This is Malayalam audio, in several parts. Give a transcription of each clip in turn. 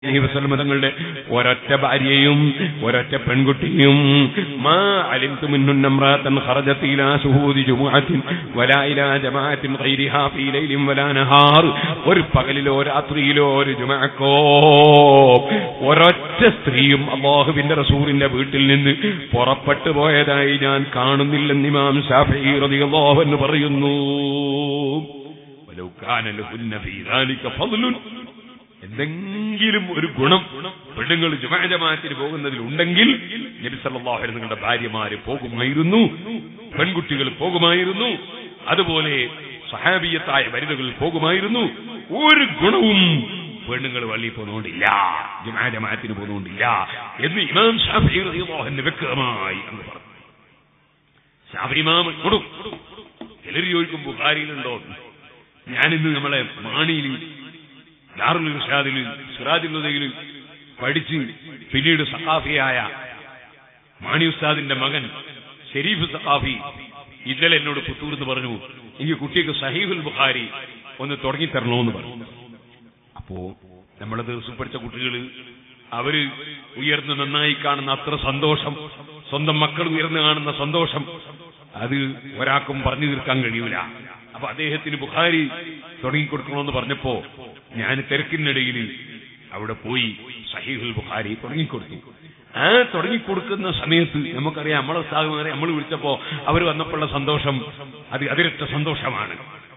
അലൈഹി വസല്ലം തങ്ങളുടെ ഒരൊറ്റ ഭാര്യയും ഒരൊറ്റ പെൺകുട്ടിയും മാ അലിംതു മിന്നുന്ന ഇംറാത്തൻ ഖറജത് ഇലാ ശുഹൂദി ജുമുഅത്തിൻ വലാ ഇലാ ജമാഅത്തിൻ ഗൈരിഹാ ഫീ ലൈലിൻ വലാ നഹാർ ഒരു പകലിലോ രാത്രിയിലോ ഒരു ജുമഅക്കോ ഒരൊറ്റ സ്ത്രീയും അള്ളാഹുവിന്റെ റസൂലിന്റെ വീട്ടിൽ നിന്ന് പുറപ്പെട്ടു പോയതായി ഞാൻ കാണുന്നില്ലെന്ന് ഇമാം ഷാഫി റളിയല്ലാഹു അൻഹു പറയുന്നു വലൗ കാന ലഹുന്ന ഫീ ذلك ഫضل എന്തെങ്കിലും ഒരു ഗുണം പെണ്ണുങ്ങൾ ജമാജമാത്തിന് പോകുന്നതിൽ ഉണ്ടെങ്കിൽ നബി സല്ലല്ലാഹു അലൈഹി നിങ്ങളുടെ ഭാര്യമാര് പോകുമായിരുന്നു പെൺകുട്ടികൾ പോകുമായിരുന്നു അതുപോലെ സഹാബിയത്തായ വനിതകൾ പോകുമായിരുന്നു ഒരു ഗുണവും പെണ്ണുങ്ങൾ വള്ളി പോകുന്നതുകൊണ്ടില്ല ജമാജമാത്തിന് പോകുന്നതുകൊണ്ടില്ല എന്ന് ഇമാം ഷാഫി റളിയല്ലാഹു അൻഹു വ്യക്തമായി അങ്ങ് പറഞ്ഞു ഷാഫി ഇമാം കൊടു ചിലർ ചോദിക്കും ബുഖാരിയിലുണ്ടോ ഞാനിന്ന് നമ്മളെ മാണിയിൽ ദാറുൽ ഇർഷാദിൽ സിറാജുൽ ഉദയിൽ പഠിച്ച് പിന്നീട് സഖാഫിയായ മാണി ഉസ്താദിന്റെ മകൻ ഷെരീഫ് സഖാഫി ഇന്നലെ എന്നോട് പുത്തൂർന്ന് പറഞ്ഞു എനിക്ക് കുട്ടിക്ക് സഹീഹുൽ ബുഖാരി ഒന്ന് തുടങ്ങിത്തരണമെന്ന് പറഞ്ഞു അപ്പോ നമ്മളെ ദിവസം പഠിച്ച കുട്ടികൾ അവര് ഉയർന്ന് നന്നായി കാണുന്ന അത്ര സന്തോഷം സ്വന്തം മക്കൾ ഉയർന്നു കാണുന്ന സന്തോഷം അത് ഒരാൾക്കും പറഞ്ഞു തീർക്കാൻ കഴിയൂല അപ്പൊ അദ്ദേഹത്തിന് ബുഖാരി തുടങ്ങിക്കൊടുക്കണമെന്ന് പറഞ്ഞപ്പോ ഞാൻ തിരക്കിനിടയിൽ അവിടെ പോയി സഹീഹുൽ ബുഖാരി തുടങ്ങിക്കൊടുത്തു ആ തുടങ്ങിക്കൊടുക്കുന്ന സമയത്ത് നമുക്കറിയാം നമ്മളെ സ്ഥാപകരെ നമ്മൾ വിളിച്ചപ്പോ അവർ വന്നപ്പോഴുള്ള സന്തോഷം അത് അതിരറ്റ സന്തോഷമാണ്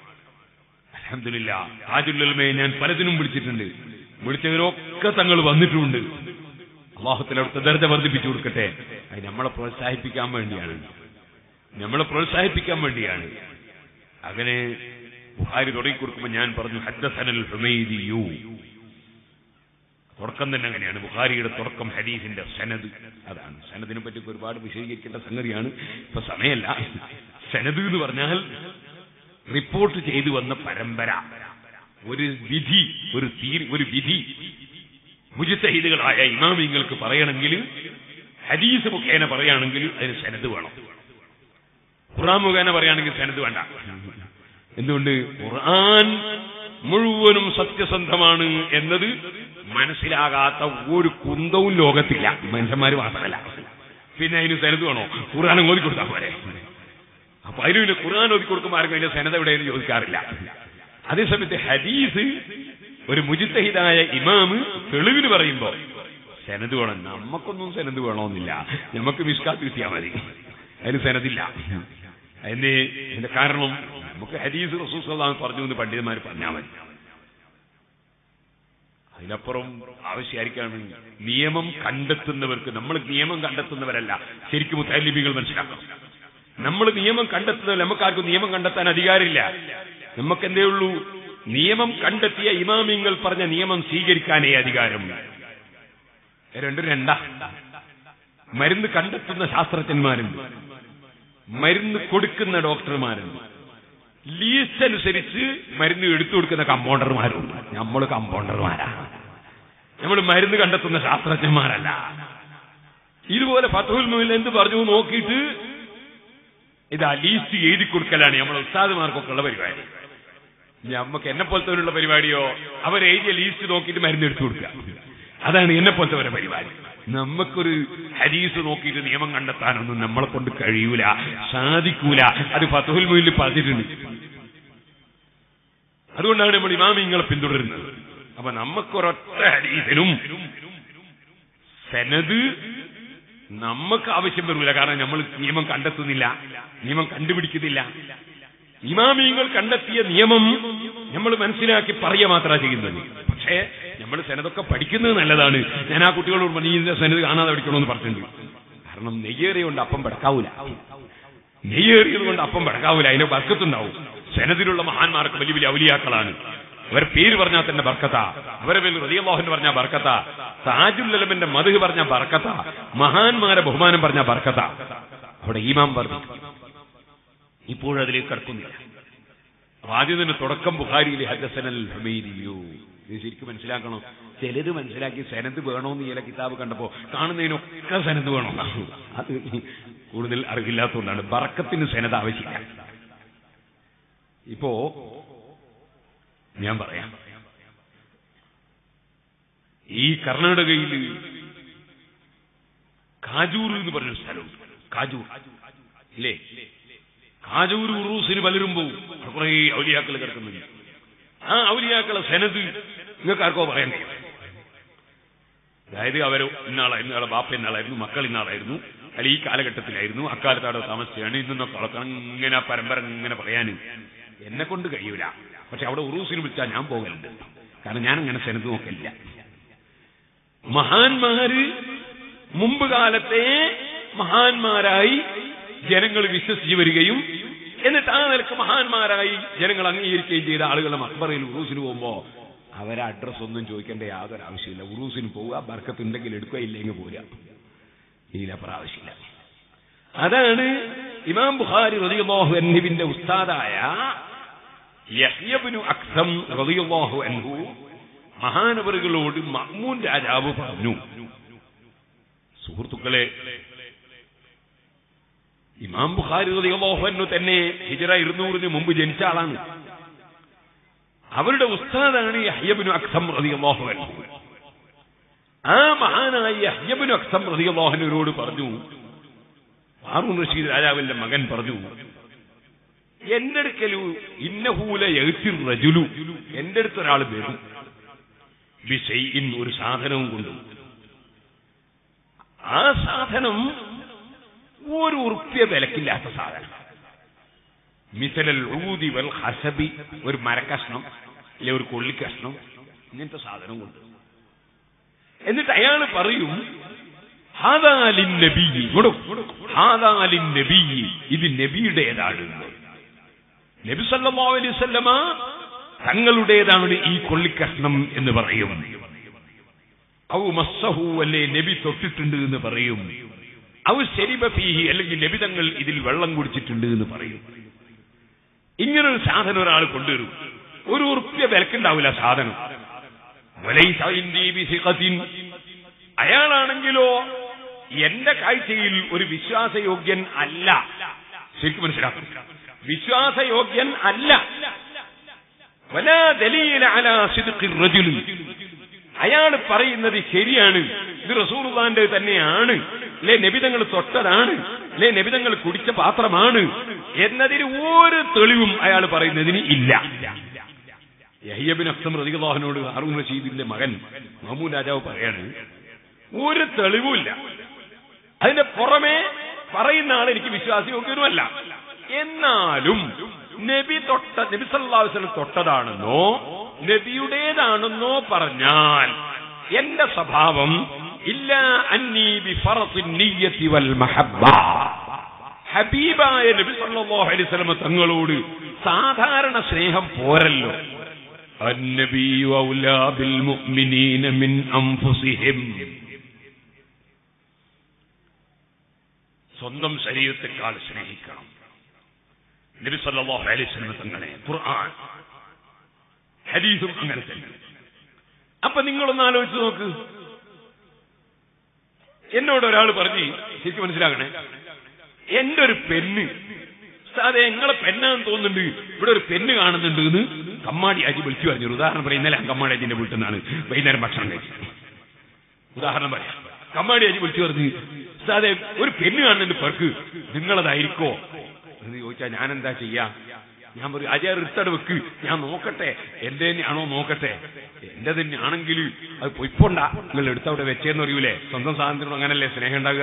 അലഹമില്ല താജുല്ലമയെ ഞാൻ പലതിനും വിളിച്ചിട്ടുണ്ട് വിളിച്ചവരൊക്കെ തങ്ങൾ വന്നിട്ടുമുണ്ട് അള്ളാഹുത്തിൽ അവിടുത്തെ ദർജ വർദ്ധിപ്പിച്ചു കൊടുക്കട്ടെ അത് നമ്മളെ പ്രോത്സാഹിപ്പിക്കാൻ വേണ്ടിയാണ് നമ്മളെ പ്രോത്സാഹിപ്പിക്കാൻ വേണ്ടിയാണ് അങ്ങനെ ബുഹാരി തുടങ്ങിക്കൊടുക്കുമ്പോൾ ഞാൻ പറഞ്ഞു ഹദ്ദസനൽ ഹുമൈദിയു തുടക്കം തന്നെ അങ്ങനെയാണ് ബുഹാരിയുടെ തുടക്കം ഹദീസിന്റെ സനദ് അതാണ് സനദിനെ പറ്റി ഒരുപാട് വിശദീകരിക്കേണ്ട സംഗതിയാണ് ഇപ്പൊ സമയമല്ല സനദ് എന്ന് പറഞ്ഞാൽ റിപ്പോർട്ട് ചെയ്തു വന്ന പരമ്പര ഒരു വിധി ഒരു തീർ ഒരു വിധി മുജിത്തഹിദുകളായ ഇമാമിങ്ങൾക്ക് പറയണമെങ്കിൽ ഹദീസ് മുഖേന പറയുകയാണെങ്കിൽ അതിന് സനദ് വേണം ഖുറാൻ മുഖേന പറയുകയാണെങ്കിൽ സനദ് വേണ്ട എന്തുകൊണ്ട് ഖുർആൻ മുഴുവനും സത്യസന്ധമാണ് എന്നത് മനസ്സിലാകാത്ത ഒരു കുന്തവും ലോകത്തില്ല മനുഷ്യന്മാര് മാത്രമല്ല പിന്നെ അതിന് സനത് വേണോ ഖുർആൻ ഓതി കൊടുത്താൽ പോരെ അപ്പൊ അതിന് പിന്നെ ഖുർആൻ ഓതി കൊടുക്കുമ്പോൾ ആർക്കും അതിന്റെ സനത എവിടെയെന്ന് ചോദിക്കാറില്ല അതേസമയത്ത് ഹദീസ് ഒരു മുജിത്തഹിതായ ഇമാമ് തെളിവിന് പറയുമ്പോ സനത് വേണം നമുക്കൊന്നും സനത് വേണമെന്നില്ല നമുക്ക് മിസ്കാത്ത് കിട്ടിയാൽ മതി അതിന് സനതില്ല അതിന് ഇതിന്റെ കാരണം നമുക്ക് ഹദീസ് റസൂസ് പറഞ്ഞു എന്ന് പണ്ഡിതന്മാർ പറഞ്ഞാൽ മതി അതിനപ്പുറം ആവശ്യമായിരിക്കാണ് നിയമം കണ്ടെത്തുന്നവർക്ക് നമ്മൾ നിയമം കണ്ടെത്തുന്നവരല്ല ശരിക്കും മുത്തലിബികൾ മനസ്സിലാക്കണം നമ്മൾ നിയമം കണ്ടെത്തുന്നവർ നമുക്കാർക്കും നിയമം കണ്ടെത്താൻ അധികാരമില്ല നമുക്ക് എന്തേ ഉള്ളൂ നിയമം കണ്ടെത്തിയ ഇമാമിങ്ങൾ പറഞ്ഞ നിയമം സ്വീകരിക്കാനേ അധികാരം രണ്ടും രണ്ടാ മരുന്ന് കണ്ടെത്തുന്ന ശാസ്ത്രജ്ഞന്മാരുണ്ട് മരുന്ന് കൊടുക്കുന്ന ഡോക്ടർമാരുണ്ട് ലീസ്റ്റ് അനുസരിച്ച് മരുന്ന് എടുത്തു കൊടുക്കുന്ന കമ്പൗണ്ടർമാരുണ്ട് നമ്മൾ കമ്പൗണ്ടർമാരാ നമ്മൾ മരുന്ന് കണ്ടെത്തുന്ന ശാസ്ത്രജ്ഞന്മാരല്ല ഇതുപോലെ ഫത്തുൽ മുഹിൽ എന്ത് പറഞ്ഞു നോക്കിയിട്ട് ഇതാ ലീസ്റ്റ് എഴുതി കൊടുക്കലാണ് നമ്മളെ ഉസ്താദുമാർക്കൊക്കെ ഉള്ള പരിപാടി നമുക്ക് എന്നെ പോലത്തവരുള്ള പരിപാടിയോ അവർ എഴുതിയ ലീസ്റ്റ് നോക്കിയിട്ട് മരുന്ന് എടുത്തു കൊടുക്കുക അതാണ് എന്നെ പോലത്തെ പരിപാടി നമുക്കൊരു ഹരീസ് നോക്കിയിട്ട് നിയമം കണ്ടെത്താനൊന്നും നമ്മളെ കൊണ്ട് കഴിയൂല സാധിക്കൂല അത് ഫത്തുൽ മൊയിലിൽ പറഞ്ഞിട്ടുണ്ട് അതുകൊണ്ടാണ് നമ്മൾ ഇമാമിങ്ങളെ പിന്തുടരുന്നത് അപ്പൊ നമുക്കൊരൊറ്റ ഹരീസിനും സെനത് നമുക്ക് ആവശ്യം വരില്ല കാരണം നമ്മൾ നിയമം കണ്ടെത്തുന്നില്ല നിയമം കണ്ടുപിടിക്കുന്നില്ല ഇമാമിയങ്ങൾ കണ്ടെത്തിയ നിയമം നമ്മൾ മനസ്സിലാക്കി പറയുക മാത്രമാണ് ചെയ്യുന്നത് പക്ഷേ നമ്മൾ സെനതൊക്കെ പഠിക്കുന്നത് നല്ലതാണ് ഞാൻ ആ കുട്ടികളോട് പറഞ്ഞു ഇതിന്റെ സെനത് കാണാതെ പഠിക്കണമെന്ന് പറഞ്ഞിട്ടുണ്ട് കാരണം നെയ്യേറിയ കൊണ്ട് അപ്പം പടക്കാവൂല നെയ്യേറിയത് കൊണ്ട് അപ്പം പടക്കാവൂല അതിന് ബർക്കത്തുണ്ടാവും സെനതിലുള്ള മഹാന്മാർക്ക് വലിയ വലിയ ഔലിയാക്കളാണ് അവർ പേര് പറഞ്ഞാൽ തന്നെ ബർക്കത്ത അവരെ പേര് റതിയല്ലാഹുൻ പറഞ്ഞ ബർക്കത്ത താജുല്ലലമിന്റെ മധു പറഞ്ഞ ബർക്കത്ത മഹാന്മാരെ ബഹുമാനം പറഞ്ഞ ബർക്കത്ത അവിടെ ഈമാം പറഞ്ഞു ഇപ്പോഴതിലേക്ക് കടക്കുന്നില്ല അപ്പൊ ആദ്യം തന്നെ തുടക്കം ബുഹാരിയിലെ ഹജസനൽ ഹമീദിയോ ഇത് ശരിക്കും മനസ്സിലാക്കണം ചിലത് മനസ്സിലാക്കി സനത് വേണോന്ന് ചില കിതാബ് കണ്ടപ്പോ കാണുന്നതിനൊക്കെ സനത് വേണം അത് കൂടുതൽ അറിവില്ലാത്തതുകൊണ്ടാണ് ബർക്കത്തിന് സനത് ആവശ്യമില്ല ഇപ്പോ ഞാൻ പറയാം ഈ കർണാടകയിൽ കാജൂർ എന്ന് പറഞ്ഞൊരു സ്ഥലമുണ്ട് കാജൂർ ഇല്ലേ കാജൂർ ഉറൂസിന് പലരും പോവും അവിടെ കുറേ ഔലിയാക്കൾ കിടക്കുന്നുണ്ട് ആ ഔലിയാക്കളെ സെനത് നിങ്ങൾക്ക് ആർക്കോ പറയാൻ കഴിയും അതായത് അവരോ ഇന്നാളായിരുന്നു അയാളെ ബാപ്പ ഇന്നാളായിരുന്നു മക്കൾ ഇന്നാളായിരുന്നു അല്ല ഈ കാലഘട്ടത്തിലായിരുന്നു അക്കാലത്ത് അവിടെ താമസിച്ചാണ് ഇന്നൊക്കെ വളർത്തണം ഇങ്ങനെ ആ പരമ്പര ഇങ്ങനെ പറയാൻ എന്നെ കൊണ്ട് കഴിയൂല പക്ഷെ അവിടെ ഉറൂസിന് വിളിച്ചാൽ ഞാൻ പോകലുണ്ട് കാരണം ഞാൻ അങ്ങനെ സെനത് നോക്കലില്ല മഹാന്മാര് മുമ്പ് കാലത്തെ മഹാന്മാരായി ജനങ്ങൾ വിശ്വസിച്ചു വരികയും എന്നിട്ട് ആ നിലക്ക് മഹാന്മാരായി ജനങ്ങൾ അംഗീകരിക്കുകയും ചെയ്ത ആളുകളുടെ മക്ബറയിൽ ഉറൂസിന് പോകുമ്പോ അവരെ അഡ്രസ് ഒന്നും ചോദിക്കേണ്ട യാതൊരു ആവശ്യമില്ല ഉറൂസിന് പോവുക ബർക്കത്തുണ്ടെങ്കിൽ എടുക്കുക ഇല്ലെങ്കിൽ പോരുക ഇതിലപ്പുറം ആവശ്യമില്ല അതാണ് ഇമാം ബുഖാരി റളിയല്ലാഹു അൻഹുവിന്റെ ഉസ്താദായ യഹ്യബ്നു അക്സം റളിയല്ലാഹു അൻഹു മഹാനവറുകളോട് മഹ്മൂൻ രാജാവ് പറഞ്ഞു സുഹൃത്തുക്കളെ ഇമാം ബുഖാരി റളിയല്ലാഹു അൻഹു തന്നെ ഹിജറ ഇരുന്നൂറിന് മുമ്പ് ജനിച്ച ആളാണ് അവരുടെ ഉസ്താദാണ് യഹ്യബ്നു അക്സം റളിയല്ലാഹു അൻഹു ആ മഹാനായ യഹ്യബ്നു അക്സം റളിയല്ലാഹു അൻഹുവിനോട് പറഞ്ഞു ഹാറൂൺ റഷീദ് രാജാവിന്റെ മകൻ പറഞ്ഞു എന്റെ അടുക്കലു ഇന്നഹൂല എഴുത്തിർ റജുലു എന്റെ അടുത്ത് ഒരാൾ വരും ബിഷൈഇൻ ഒരു സാധനവും കൊണ്ടു ആ സാധനം ഒരു ഉറുപ്പ്യ വിലക്കില്ലാത്ത സാധനം മിസലൽ ഊതി വൽ ഹസബി ഒരു മരക്കഷ്ണം അല്ലെ ഒരു കൊള്ളിക്കഷ്ണം ഇങ്ങനത്തെ സാധനം കൊണ്ട് എന്നിട്ട് അയാൾ പറയും ഹാദാലിൻ നബി ഹാദാലിൻ നബി ഇത് നബിയുടേതാണ് നബി സല്ലല്ലാഹു അലൈഹി വസല്ലമ തങ്ങളുടേതാണ് ഈ കൊള്ളിക്കഷ്ണം എന്ന് പറയും ഔ മസ്സഹു അല്ലേ നബി തൊട്ടിട്ടുണ്ട് എന്ന് പറയും ഔ ശരിബ ഫീഹി അല്ലെങ്കിൽ നബി തങ്ങൾ ഇതിൽ വെള്ളം കുടിച്ചിട്ടുണ്ട് എന്ന് പറയും ഇങ്ങനൊരു സാധനം ഒരാൾ കൊണ്ടുവരും ഒരു ഉറുപ്പ്യ വിലക്കുണ്ടാവില്ല സാധനം വലൈസ ഇൻദീ ബിസിഖത്തിൻ. അയാളാണെങ്കിലോ എന്റെ കാഴ്ചയിൽ ഒരു വിശ്വാസയോഗ്യൻ അല്ല ശരിക്കും മനസ്സിലാക്കും വിശ്വാസയോഗ്യൻ അല്ല വലാ ദലീല അലാ സിദ്ഖിർ റജുലി. അയാൾ പറയുന്നത് ശരിയാണ് ഇത് റസൂർദാന്റെ തന്നെയാണ് അല്ലെ നബിതങ്ങൾ തൊട്ടതാണ് അല്ലെ നബിതങ്ങൾ കുടിച്ച പാത്രമാണ് എന്നതിന് ഒരു തെളിവും അയാൾ പറയുന്നതിന് ഇല്ല യഹ്യബിൻ അക്സം റതികളോഹനോട് ഹാറൂൺ റഷീദിന്റെ മകൻ മഹമ്മൂദ് രാജാവ് പറയാണ് ഒരു തെളിവുമില്ല അതിന്റെ പുറമെ പറയുന്ന ആൾ എനിക്ക് വിശ്വാസയോഗ്യനുമല്ല എന്നാലും നബി തൊട്ട നബി സല്ലാസ്ലം തൊട്ടതാണെന്നോ നബിയുടേതാണെന്നോ പറഞ്ഞാൽ എന്റെ സ്വഭാവം ഇല്ല അന്നീ ബി ഫറത്തിൻ നിയ്യത്തി വൽ മഹബ്ബ ഹബീബായ നബി സല്ലല്ലാഹു അലൈഹി വസല്ലം തങ്ങളോട് സാധാരണ സ്നേഹം പോരല്ലോ النبي أولى بالمؤمنين من أنفسهم സ്വന്തം ശരീരത്തെക്കാൾ സ്നേഹിക്കണം നബി സല്ലല്ലാഹു അലൈഹി വസല്ലം തങ്ങളെ ഖുർആൻ ഹദീസും അങ്ങനെ തന്നെ അപ്പൊ നിങ്ങളൊന്ന് ആലോചിച്ച് നോക്ക് എന്നോട് ഒരാൾ പറഞ്ഞ് ശരിക്കും മനസ്സിലാകണേ എന്റെ ഒരു പെണ്ണ് അതെ നിങ്ങളെ പെണ്ണാന്ന് തോന്നുന്നുണ്ട് ഇവിടെ ഒരു പെണ്ണ് കാണുന്നുണ്ട് എന്ന് കമ്മാടി അജി വിളിച്ചു പറഞ്ഞു ഉദാഹരണം പറയാം ഇന്നലെ ഞാൻ കമ്മാടി അജിന്റെ വീട്ടിൽ നിന്നാണ് വൈകുന്നേരം ഭക്ഷണം കഴിച്ചത് ഉദാഹരണം പറയാം കമ്മാടി അജി വിളിച്ചു പറഞ്ഞു അതെ ഒരു പെണ്ണ് കാണുന്നുണ്ട് പേർക്ക് നിങ്ങളതായിരിക്കോ എന്ന് ചോദിച്ചാൽ ഞാൻ എന്താ ചെയ്യാ ഞാൻ പറയും അജയ റിട്ടഡ് വെക്ക് ഞാൻ നോക്കട്ടെ എന്റെ തന്നെയാണോ നോക്കട്ടെ എന്റെ തന്നെയാണെങ്കിൽ അത് പൊയ്പോണ്ട നിങ്ങൾ എടുത്തവിടെ വെച്ചേന്ന് അറിയൂലേ സ്വന്തം സാധനത്തിനോട് അങ്ങനല്ലേ സ്നേഹം ഉണ്ടാകുക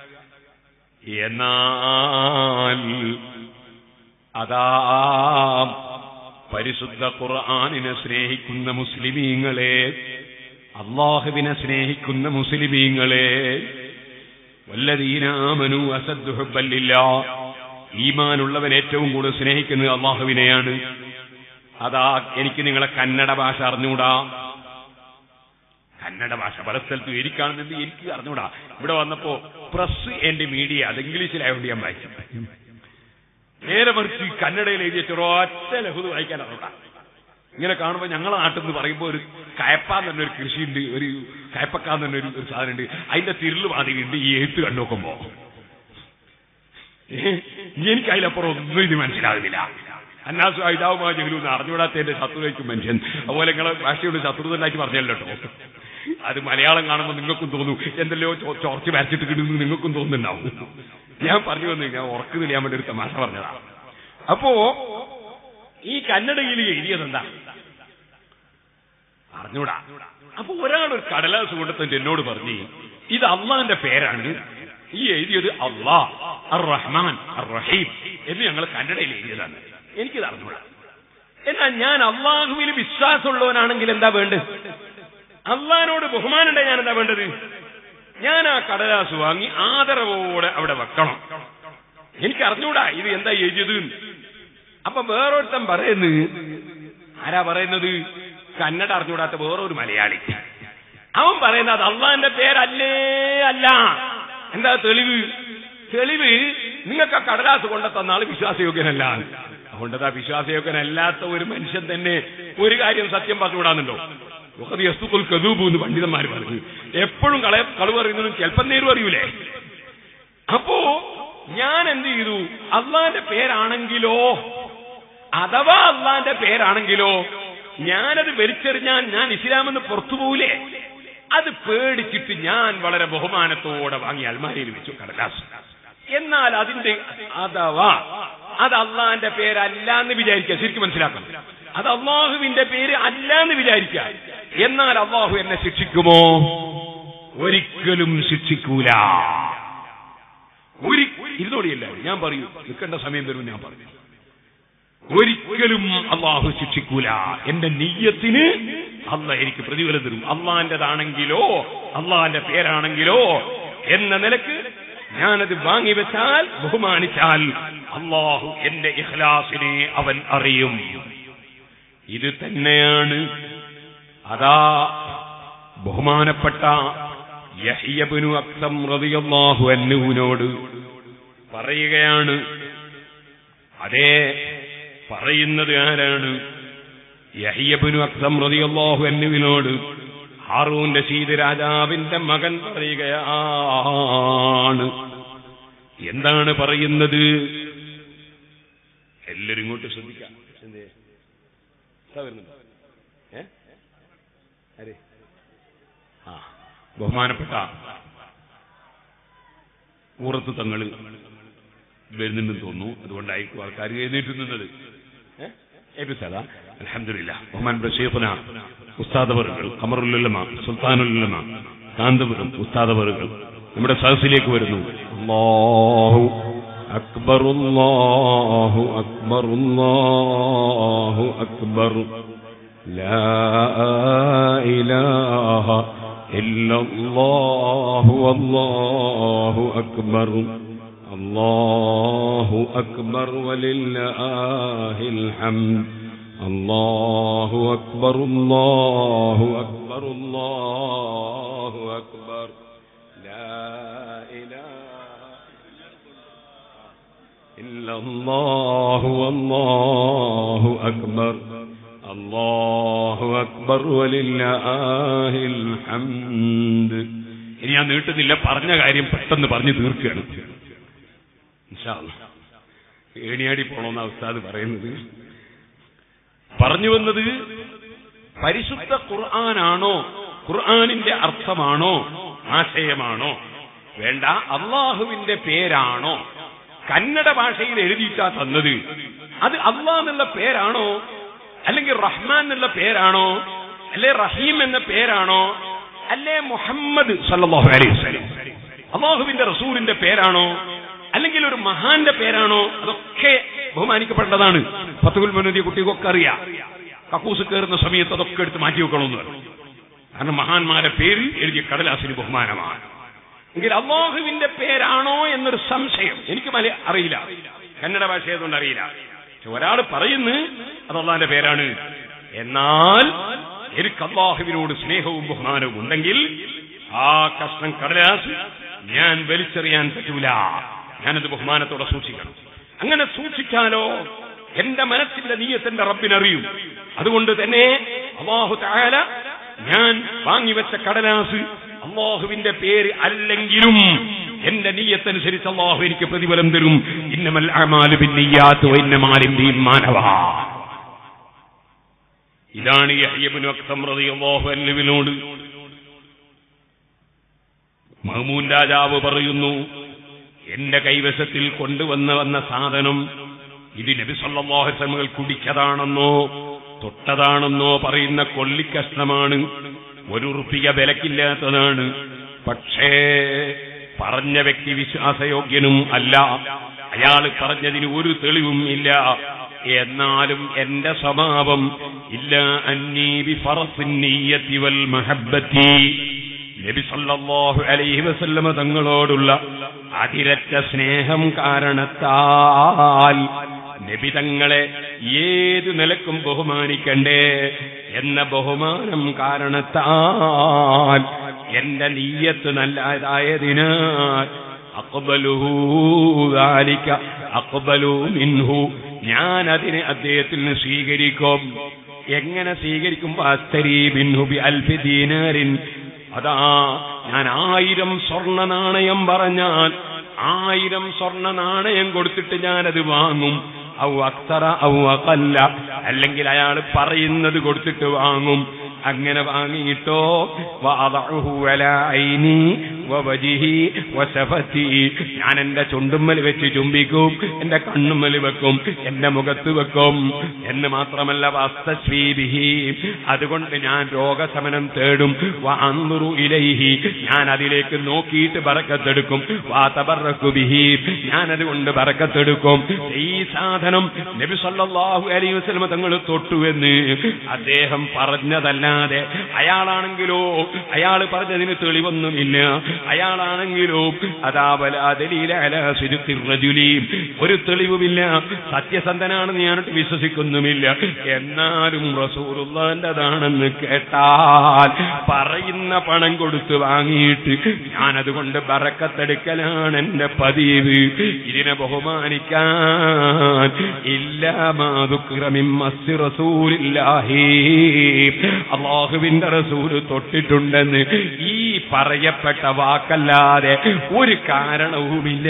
എന്നാൽ അതാ പരിശുദ്ധ ഖുർആാനിനെ സ്നേഹിക്കുന്ന മുസ്ലിമീങ്ങളെ അള്ളാഹുവിനെ സ്നേഹിക്കുന്ന മുസ്ലിമീങ്ങളെ വല്ലതീനാമനു അസദ്ഹുബല്ലില്ല ഈമാനുള്ളവൻ ഏറ്റവും കൂടുതൽ സ്നേഹിക്കുന്നത് അള്ളാഹുവിനെയാണ് അതാ എനിക്ക് നിങ്ങളെ കന്നഡ ഭാഷ അറിഞ്ഞൂടാ കന്നഡ ഭാഷ പല സ്ഥലത്തും എനിക്കാണെന്ന് എനിക്ക് അറിഞ്ഞൂടാ ഇവിടെ വന്നപ്പോ പ്രസ് എന്റെ മീഡിയ അത് ഇംഗ്ലീഷിലായതുകൊണ്ട് ഞാൻ വായിച്ചു നേരെ മറിച്ച് കന്നഡയിൽ എഴുതിയ ഒറ്റ ലഘുത് വായിക്കാൻ അറിഞ്ഞൂടാ ഇങ്ങനെ കാണുമ്പോൾ ഞങ്ങളെ നാട്ടിൽ നിന്ന് പറയുമ്പോൾ ഒരു കയപ്പാൻ തന്നെ ഒരു കൃഷിയുണ്ട് ഒരു കയപ്പക്കാൻ തന്നെ ഒരു ഒരു സാധനമുണ്ട് അതിന്റെ തിരുള് മാതിരിയുണ്ട് ഈ എഴുത്ത് കണ്ടു നോക്കുമ്പോ എനിക്ക് അതിലപ്പുറം ഒന്നും ഇത് മനസ്സിലാകുന്നില്ല അന്നാസു ഐതാവുമാ ജഹലു എന്ന് അറിഞ്ഞുകൂടാത്തതിന്റെ ശത്രുതയ്ക്കും മനുഷ്യൻ അതുപോലെ നിങ്ങളെ ഭാഷയോട് ശത്രുതണ്ടായിട്ട് പറഞ്ഞല്ലോ കേട്ടോ അത് മലയാളം കാണുമ്പോൾ നിങ്ങൾക്കും തോന്നും എന്തെല്ലോ ചൊ- ചൊറച്ച് വരച്ചിട്ട് കിട്ടുന്നു നിങ്ങൾക്കും തോന്നുന്നുണ്ടാവും ഞാൻ പറഞ്ഞു വന്നു ഞാൻ ഉറക്കു തെളിയാൻ വേണ്ടി ഒരു തമാശ പറഞ്ഞതാ അപ്പോ ഈ കന്നഡയിൽ എഴുതിയത് എന്താ അറിഞ്ഞൂടാ അപ്പൊ ഒരാൾ ഒരു കടലാസ് കൊണ്ടെത്തിട്ട് എന്നോട് പറഞ്ഞു ഇത് അള്ളാന്റെ പേരാണ് ഈ എഴുതിയത് അള്ളാ അർ റഹ്മാൻ അർ റഹീം എന്ന് ഞങ്ങൾ കന്നഡയിൽ എഴുതിയതാണ് എനിക്കിത് അറിഞ്ഞൂടാ എന്നാൽ ഞാൻ അള്ളാഹുവിൽ വിശ്വാസമുള്ളവനാണെങ്കിൽ എന്താ വേണ്ടത് അള്ളഹാനോട് ബഹുമാനുണ്ടെ ഞാൻ എന്താ വേണ്ടത് ഞാൻ ആ കടലാസ് വാങ്ങി ആദരവോടെ അവിടെ വെക്കണം എനിക്ക് അറിഞ്ഞൂടാ ഇത് എന്താ എഴുതിയത് എന്ന്. അപ്പൊ വേറൊരുത്തൻ പറയുന്നത് ആരാ പറയുന്നത് കന്നഡ അറിഞ്ഞൂടാത്ത വേറൊരു മലയാളി അവൻ പറയുന്നത് അത് അള്ളാന്റെ പേരല്ലേ അല്ല എന്താ തെളിവ് തെളിവ് നിങ്ങൾക്ക് ആ കടലാസ് കൊണ്ട തന്നാൾ വിശ്വാസയോഗ്യനല്ല അതുകൊണ്ടതാ വിശ്വാസയോഗ്യനല്ലാത്ത ഒരു മനുഷ്യൻ തന്നെ ഒരു കാര്യം സത്യം പറഞ്ഞുവിടാന്നുണ്ടോ വഖദ് യസ്തുഖുൽ കദൂബ് എന്ന് പണ്ഡിതന്മാർ പറഞ്ഞു എപ്പോഴും കള കളവ് പറയുന്നതും ചിലപ്പം നേരും അറിയൂലേ അപ്പോ ഞാൻ എന്ത് ചെയ്തു അള്ളാന്റെ പേരാണെങ്കിലോ അഥവാ അള്ളാന്റെ പേരാണെങ്കിലോ ഞാനത് വലിച്ചെറിഞ്ഞാൽ ഞാൻ ഇസ്ലാമെന്ന് പുറത്തു പോകൂലേ അത് പേടിച്ചിട്ട് ഞാൻ വളരെ ബഹുമാനത്തോടെ വാങ്ങി അൽമാരയിൽ വെച്ചു കടലാസ് എന്നാൽ അതിന്റെ അഥവാ അത് അള്ളാന്റെ പേരല്ല എന്ന് വിചാരിക്കുക ശരിക്കും മനസ്സിലാക്കണം അത് അള്ളാഹുവിന്റെ പേര് അല്ല എന്ന് വിചാരിക്കുക എന്നാൽ അള്ളാഹു എന്നെ ശിക്ഷിക്കുമോ ഒരിക്കലും ശിക്ഷിക്കൂല ഒരു ഇരുന്നോടിയല്ല ഞാൻ പറയൂ നിൽക്കേണ്ട സമയം വരും ഞാൻ പറയും ഒരിക്കലും അള്ളാഹു ശിക്ഷിക്കൂല എന്റെ നീയത്തിന് അല്ല എനിക്ക് പ്രതിഫലം തരും അള്ളാന്റേതാണെങ്കിലോ അള്ളാന്റെ പേരാണെങ്കിലോ എന്ന നിലക്ക് ഞാനത് വാങ്ങിവെച്ചാൽ ബഹുമാനിച്ചാൽ അള്ളാഹു എന്റെ ഇഖ്ലാസിനെ അവൻ അറിയും ഇത് തന്നെയാണ് അതാ ബഹുമാനപ്പെട്ട യഹ്യബിനു അക്സം റളിയല്ലാഹു അന്നുവിനോട് പറയുകയാണ് അതേ പറയുന്നത് ആരാണ് യഹിയബിനു അക്സം റളിയല്ലാഹു അന്നുവിനോട് ഹാറൂൻ രശീദ് രാജാവിന്റെ മകൻ പറയുകയാണ് എന്താണ് പറയുന്നത് എല്ലാരും ഇങ്ങോട്ട് ശ്രദ്ധിക്കാം എന്തേ ഇതാ വരുന്നുണ്ടോ? ഏ? ആര്? ആ ബഹുമാനപ്പെട്ട ഊറത്ത് തങ്ങള് വരുന്നുണ്ടെന്ന് തോന്നുന്നു അതുകൊണ്ടായിരിക്കും ആൾക്കാർ എഴുന്നേറ്റ് നിന്നത് അലഹമില്ല ബഹുമാൻ ഷെയ്ഖുന ഉസ്താദവറുകൾ കമറുല്ലുലമ സുൽത്താനുല്ലുലമ കാന്തപുരം ഉസ്താദവറുകൾ നമ്മുടെ സദസ്സിലേക്ക് വരുന്നു അല്ലാഹു അക്ബർ അല്ലാഹു അക്ബർ അല്ലാഹു അക്ബർ لا إله إلا الله والله أكبر الله أكبر ولله الحمد الله أكبر الله أكبر الله أكبر لا إله إلا الله والله أكبر الله أكبر ولله الحمد ഇനി ഞാൻ നീട്ടുന്നില്ല പറഞ്ഞ കാര്യം പെട്ടെന്ന് പറഞ്ഞു തീർക്കുകയാണ് ഇൻഷാ അല്ലാ. ഏണിയാടി പോണമെന്ന ഉസ്താദ് പറയുന്നത് പറഞ്ഞു വന്നത് പരിശുദ്ധ ഖുർആനാണോ ഖുർആനിന്റെ അർത്ഥമാണോ ആശയമാണോ വേണ്ട അള്ളാഹുവിന്റെ പേരാണോ കന്നഡ ഭാഷയിൽ എഴുതിയിട്ടാ തന്നത് അത് അള്ളാഹ് എന്നുള്ള പേരാണോ അല്ലെങ്കിൽ റഹ്മാൻ എന്നുള്ള പേരാണോ അല്ലെ റഹീം എന്ന പേരാണോ അല്ലെ മുഹമ്മദ് സല്ലല്ലാഹു അലൈഹി വസല്ലം അള്ളാഹുവിന്റെ റസൂലിന്റെ പേരാണോ അല്ലെങ്കിൽ ഒരു മഹാന്റെ പേരാണോ അതൊക്കെ ബഹുമാനിക്കപ്പെടേണ്ടതാണ് ഫത്തുൽ മുനദിയ കുട്ടികൾക്കൊക്കെ അറിയാം കക്കൂസ് കയറുന്ന സമയത്ത് അതൊക്കെ എടുത്ത് മാറ്റി വെക്കണമെന്ന് പറഞ്ഞു കാരണം മഹാന്മാരെ പേര് എഴുതിയ കടലാസിന് ബഹുമാനമാണ് എങ്കിൽ അള്ളാഹുവിന്റെ പേരാണോ എന്നൊരു സംശയം എനിക്ക് മല അറിയില്ല കന്നഡ ഭാഷ ആയതുകൊണ്ട് അറിയില്ല പക്ഷെ ഒരാൾ പറയുന്നു അത് അള്ളാന്റെ പേരാണ് എന്നാൽ എനിക്ക് അള്ളാഹുവിനോട് സ്നേഹവും ബഹുമാനവും ഉണ്ടെങ്കിൽ ആ കഷ്ണം കടലാസ് ഞാൻ വലിച്ചെറിയാൻ പറ്റൂല ഞാനത് ബഹുമാനത്തോടെ സൂക്ഷിക്കണം അങ്ങനെ സൂക്ഷിച്ചാലോ എന്റെ മനസ്സിന്റെ നീയത്തിന്റെ റബ്ബിനറിയും അതുകൊണ്ട് തന്നെ അള്ളാഹു താല ഞാൻ വാങ്ങിവെച്ച കടലാസ് അള്ളാഹുവിന്റെ പേര് അല്ലെങ്കിലും എന്റെ നീയത്തനുസരിച്ച് അള്ളാഹു എനിക്ക് പ്രതിഫലം തരും ഇന്നമൽ അമാലു ബിന്നിയ്യാത്ത് വഇന്നമാലിൻ ബിമാനവ ഇതാണ് യഹ്യബ്നു അക്സം റളിയല്ലാഹു അൻഹുവിനോട് മഹമൂൻ രാജാവ് പറയുന്നു എന്റെ കൈവശത്തിൽ കൊണ്ടുവന്ന വന്ന സാധനം ഇത് നബി സല്ലാഹുസമകൾ കുടിച്ചതാണെന്നോ തൊട്ടതാണെന്നോ പറയുന്ന കൊള്ളിക്കഷ്ണമാണ് ഒരു റുപ്പിക വിലക്കില്ലാത്തതാണ് പക്ഷേ പറഞ്ഞ വ്യക്തി വിശ്വാസയോഗ്യനും അല്ല അയാൾ പറഞ്ഞതിന് ഒരു തെളിവും ഇല്ല എന്നാലും എന്റെ സ്വഭാവം ഇല്ല അന്നീബി ഫറസിന്നീയത്തി വൽ മഹബത്തി നബി സല്ലല്ലാഹു അലൈഹി വസല്ലമ തങ്ങളോടുള്ള അതിരറ്റ സ്നേഹം കാരണത്താൽ നബി തങ്ങളെ ഏതു നിലക്കും ബഹുമാനിക്കണ്ടേ എന്ന ബഹുമാനം കാരണത്താൽ എന്റെ നീയത്ത് നല്ലതായതിനാൽ അക്ബലുഹു ദാലിക അക്ബലു മിൻഹു ഞാൻ അതിനെ അദ്ദേഹത്തിൽ നിന്ന് സ്വീകരിക്കും എങ്ങനെ സ്വീകരിക്കും അസ്തരി ബിൻഹു ബി അൽഫി ദീനാരിൻ അതാ ഞാൻ ആയിരം സ്വർണ്ണ നാണയം പറഞ്ഞാൽ ആയിരം സ്വർണ്ണ നാണയം കൊടുത്തിട്ട് ഞാനത് വാങ്ങും ഔ അക്തറ ഔ അകല്ല അല്ലെങ്കിൽ അയാൾ പറയുന്നത് കൊടുത്തിട്ട് വാങ്ങും അങ്ങനെ വാങ്ങിയിട്ടോ വഅദഉഹു അലാ ഐനി വവജിഹി വസഫതി ഞാൻ എന്റെ ചുണ്ടുമ്മൽ വെച്ച് ചുംബിക്കും എന്റെ കണ്ണുമ്മൽ വെക്കും എന്റെ മുഖത്ത് വെക്കും എന്ന് മാത്രമല്ല വസ്തശ്രീബിഹി അതുകൊണ്ട് ഞാൻ രോഗശമനം തേടും വഅൻദുറു ഇലൈഹി ഞാൻ അതിലേക്ക് നോക്കിയിട്ട് ബറക്കത്തെടുക്കും വാതബറക്കുബിഹി ഞാൻ അതുകൊണ്ട് ബറക്കത്തെടുക്കും ഈ സാധനം നബി സല്ലല്ലാഹു അലൈഹി വസല്ലം തങ്ങൾ തൊട്ടുവെന്ന് അദ്ദേഹം പറഞ്ഞതല്ലാതെ അയാളാണെങ്കിലോ അയാൾ പറഞ്ഞതിന് തെളിവൊന്നുമില്ല അയാളാണെങ്കിലോ അതാവല ദലീല അലാ സിദ്ഖിർ റജുലി ഒരു തെളിവുമില്ല സത്യസന്ധനാണെന്ന് ഞാനിട്ട് വിശ്വസിക്കുന്നുമില്ല എന്നാലും റസൂലുള്ളാന്റെതാണെന്ന് കേട്ടാൽ പറയുന്ന പണം കൊടുത്ത് വാങ്ങിയിട്ട് ഞാനതുകൊണ്ട് ബറക്കത്തെടുക്കലാണ് എന്റെ പതിവ് ഇതിനെ ബഹുമാനിക്കാൻ ഇല്ലാമാതുക്രമിമ്മസ് റസൂലില്ലാഹി അള്ളാഹുവിന്റെ റസൂല് തൊട്ടിട്ടുണ്ടെന്ന് ഈ പറയപ്പെട്ട വാക്കല്ലാതെ ഒരു കാരണവുമില്ല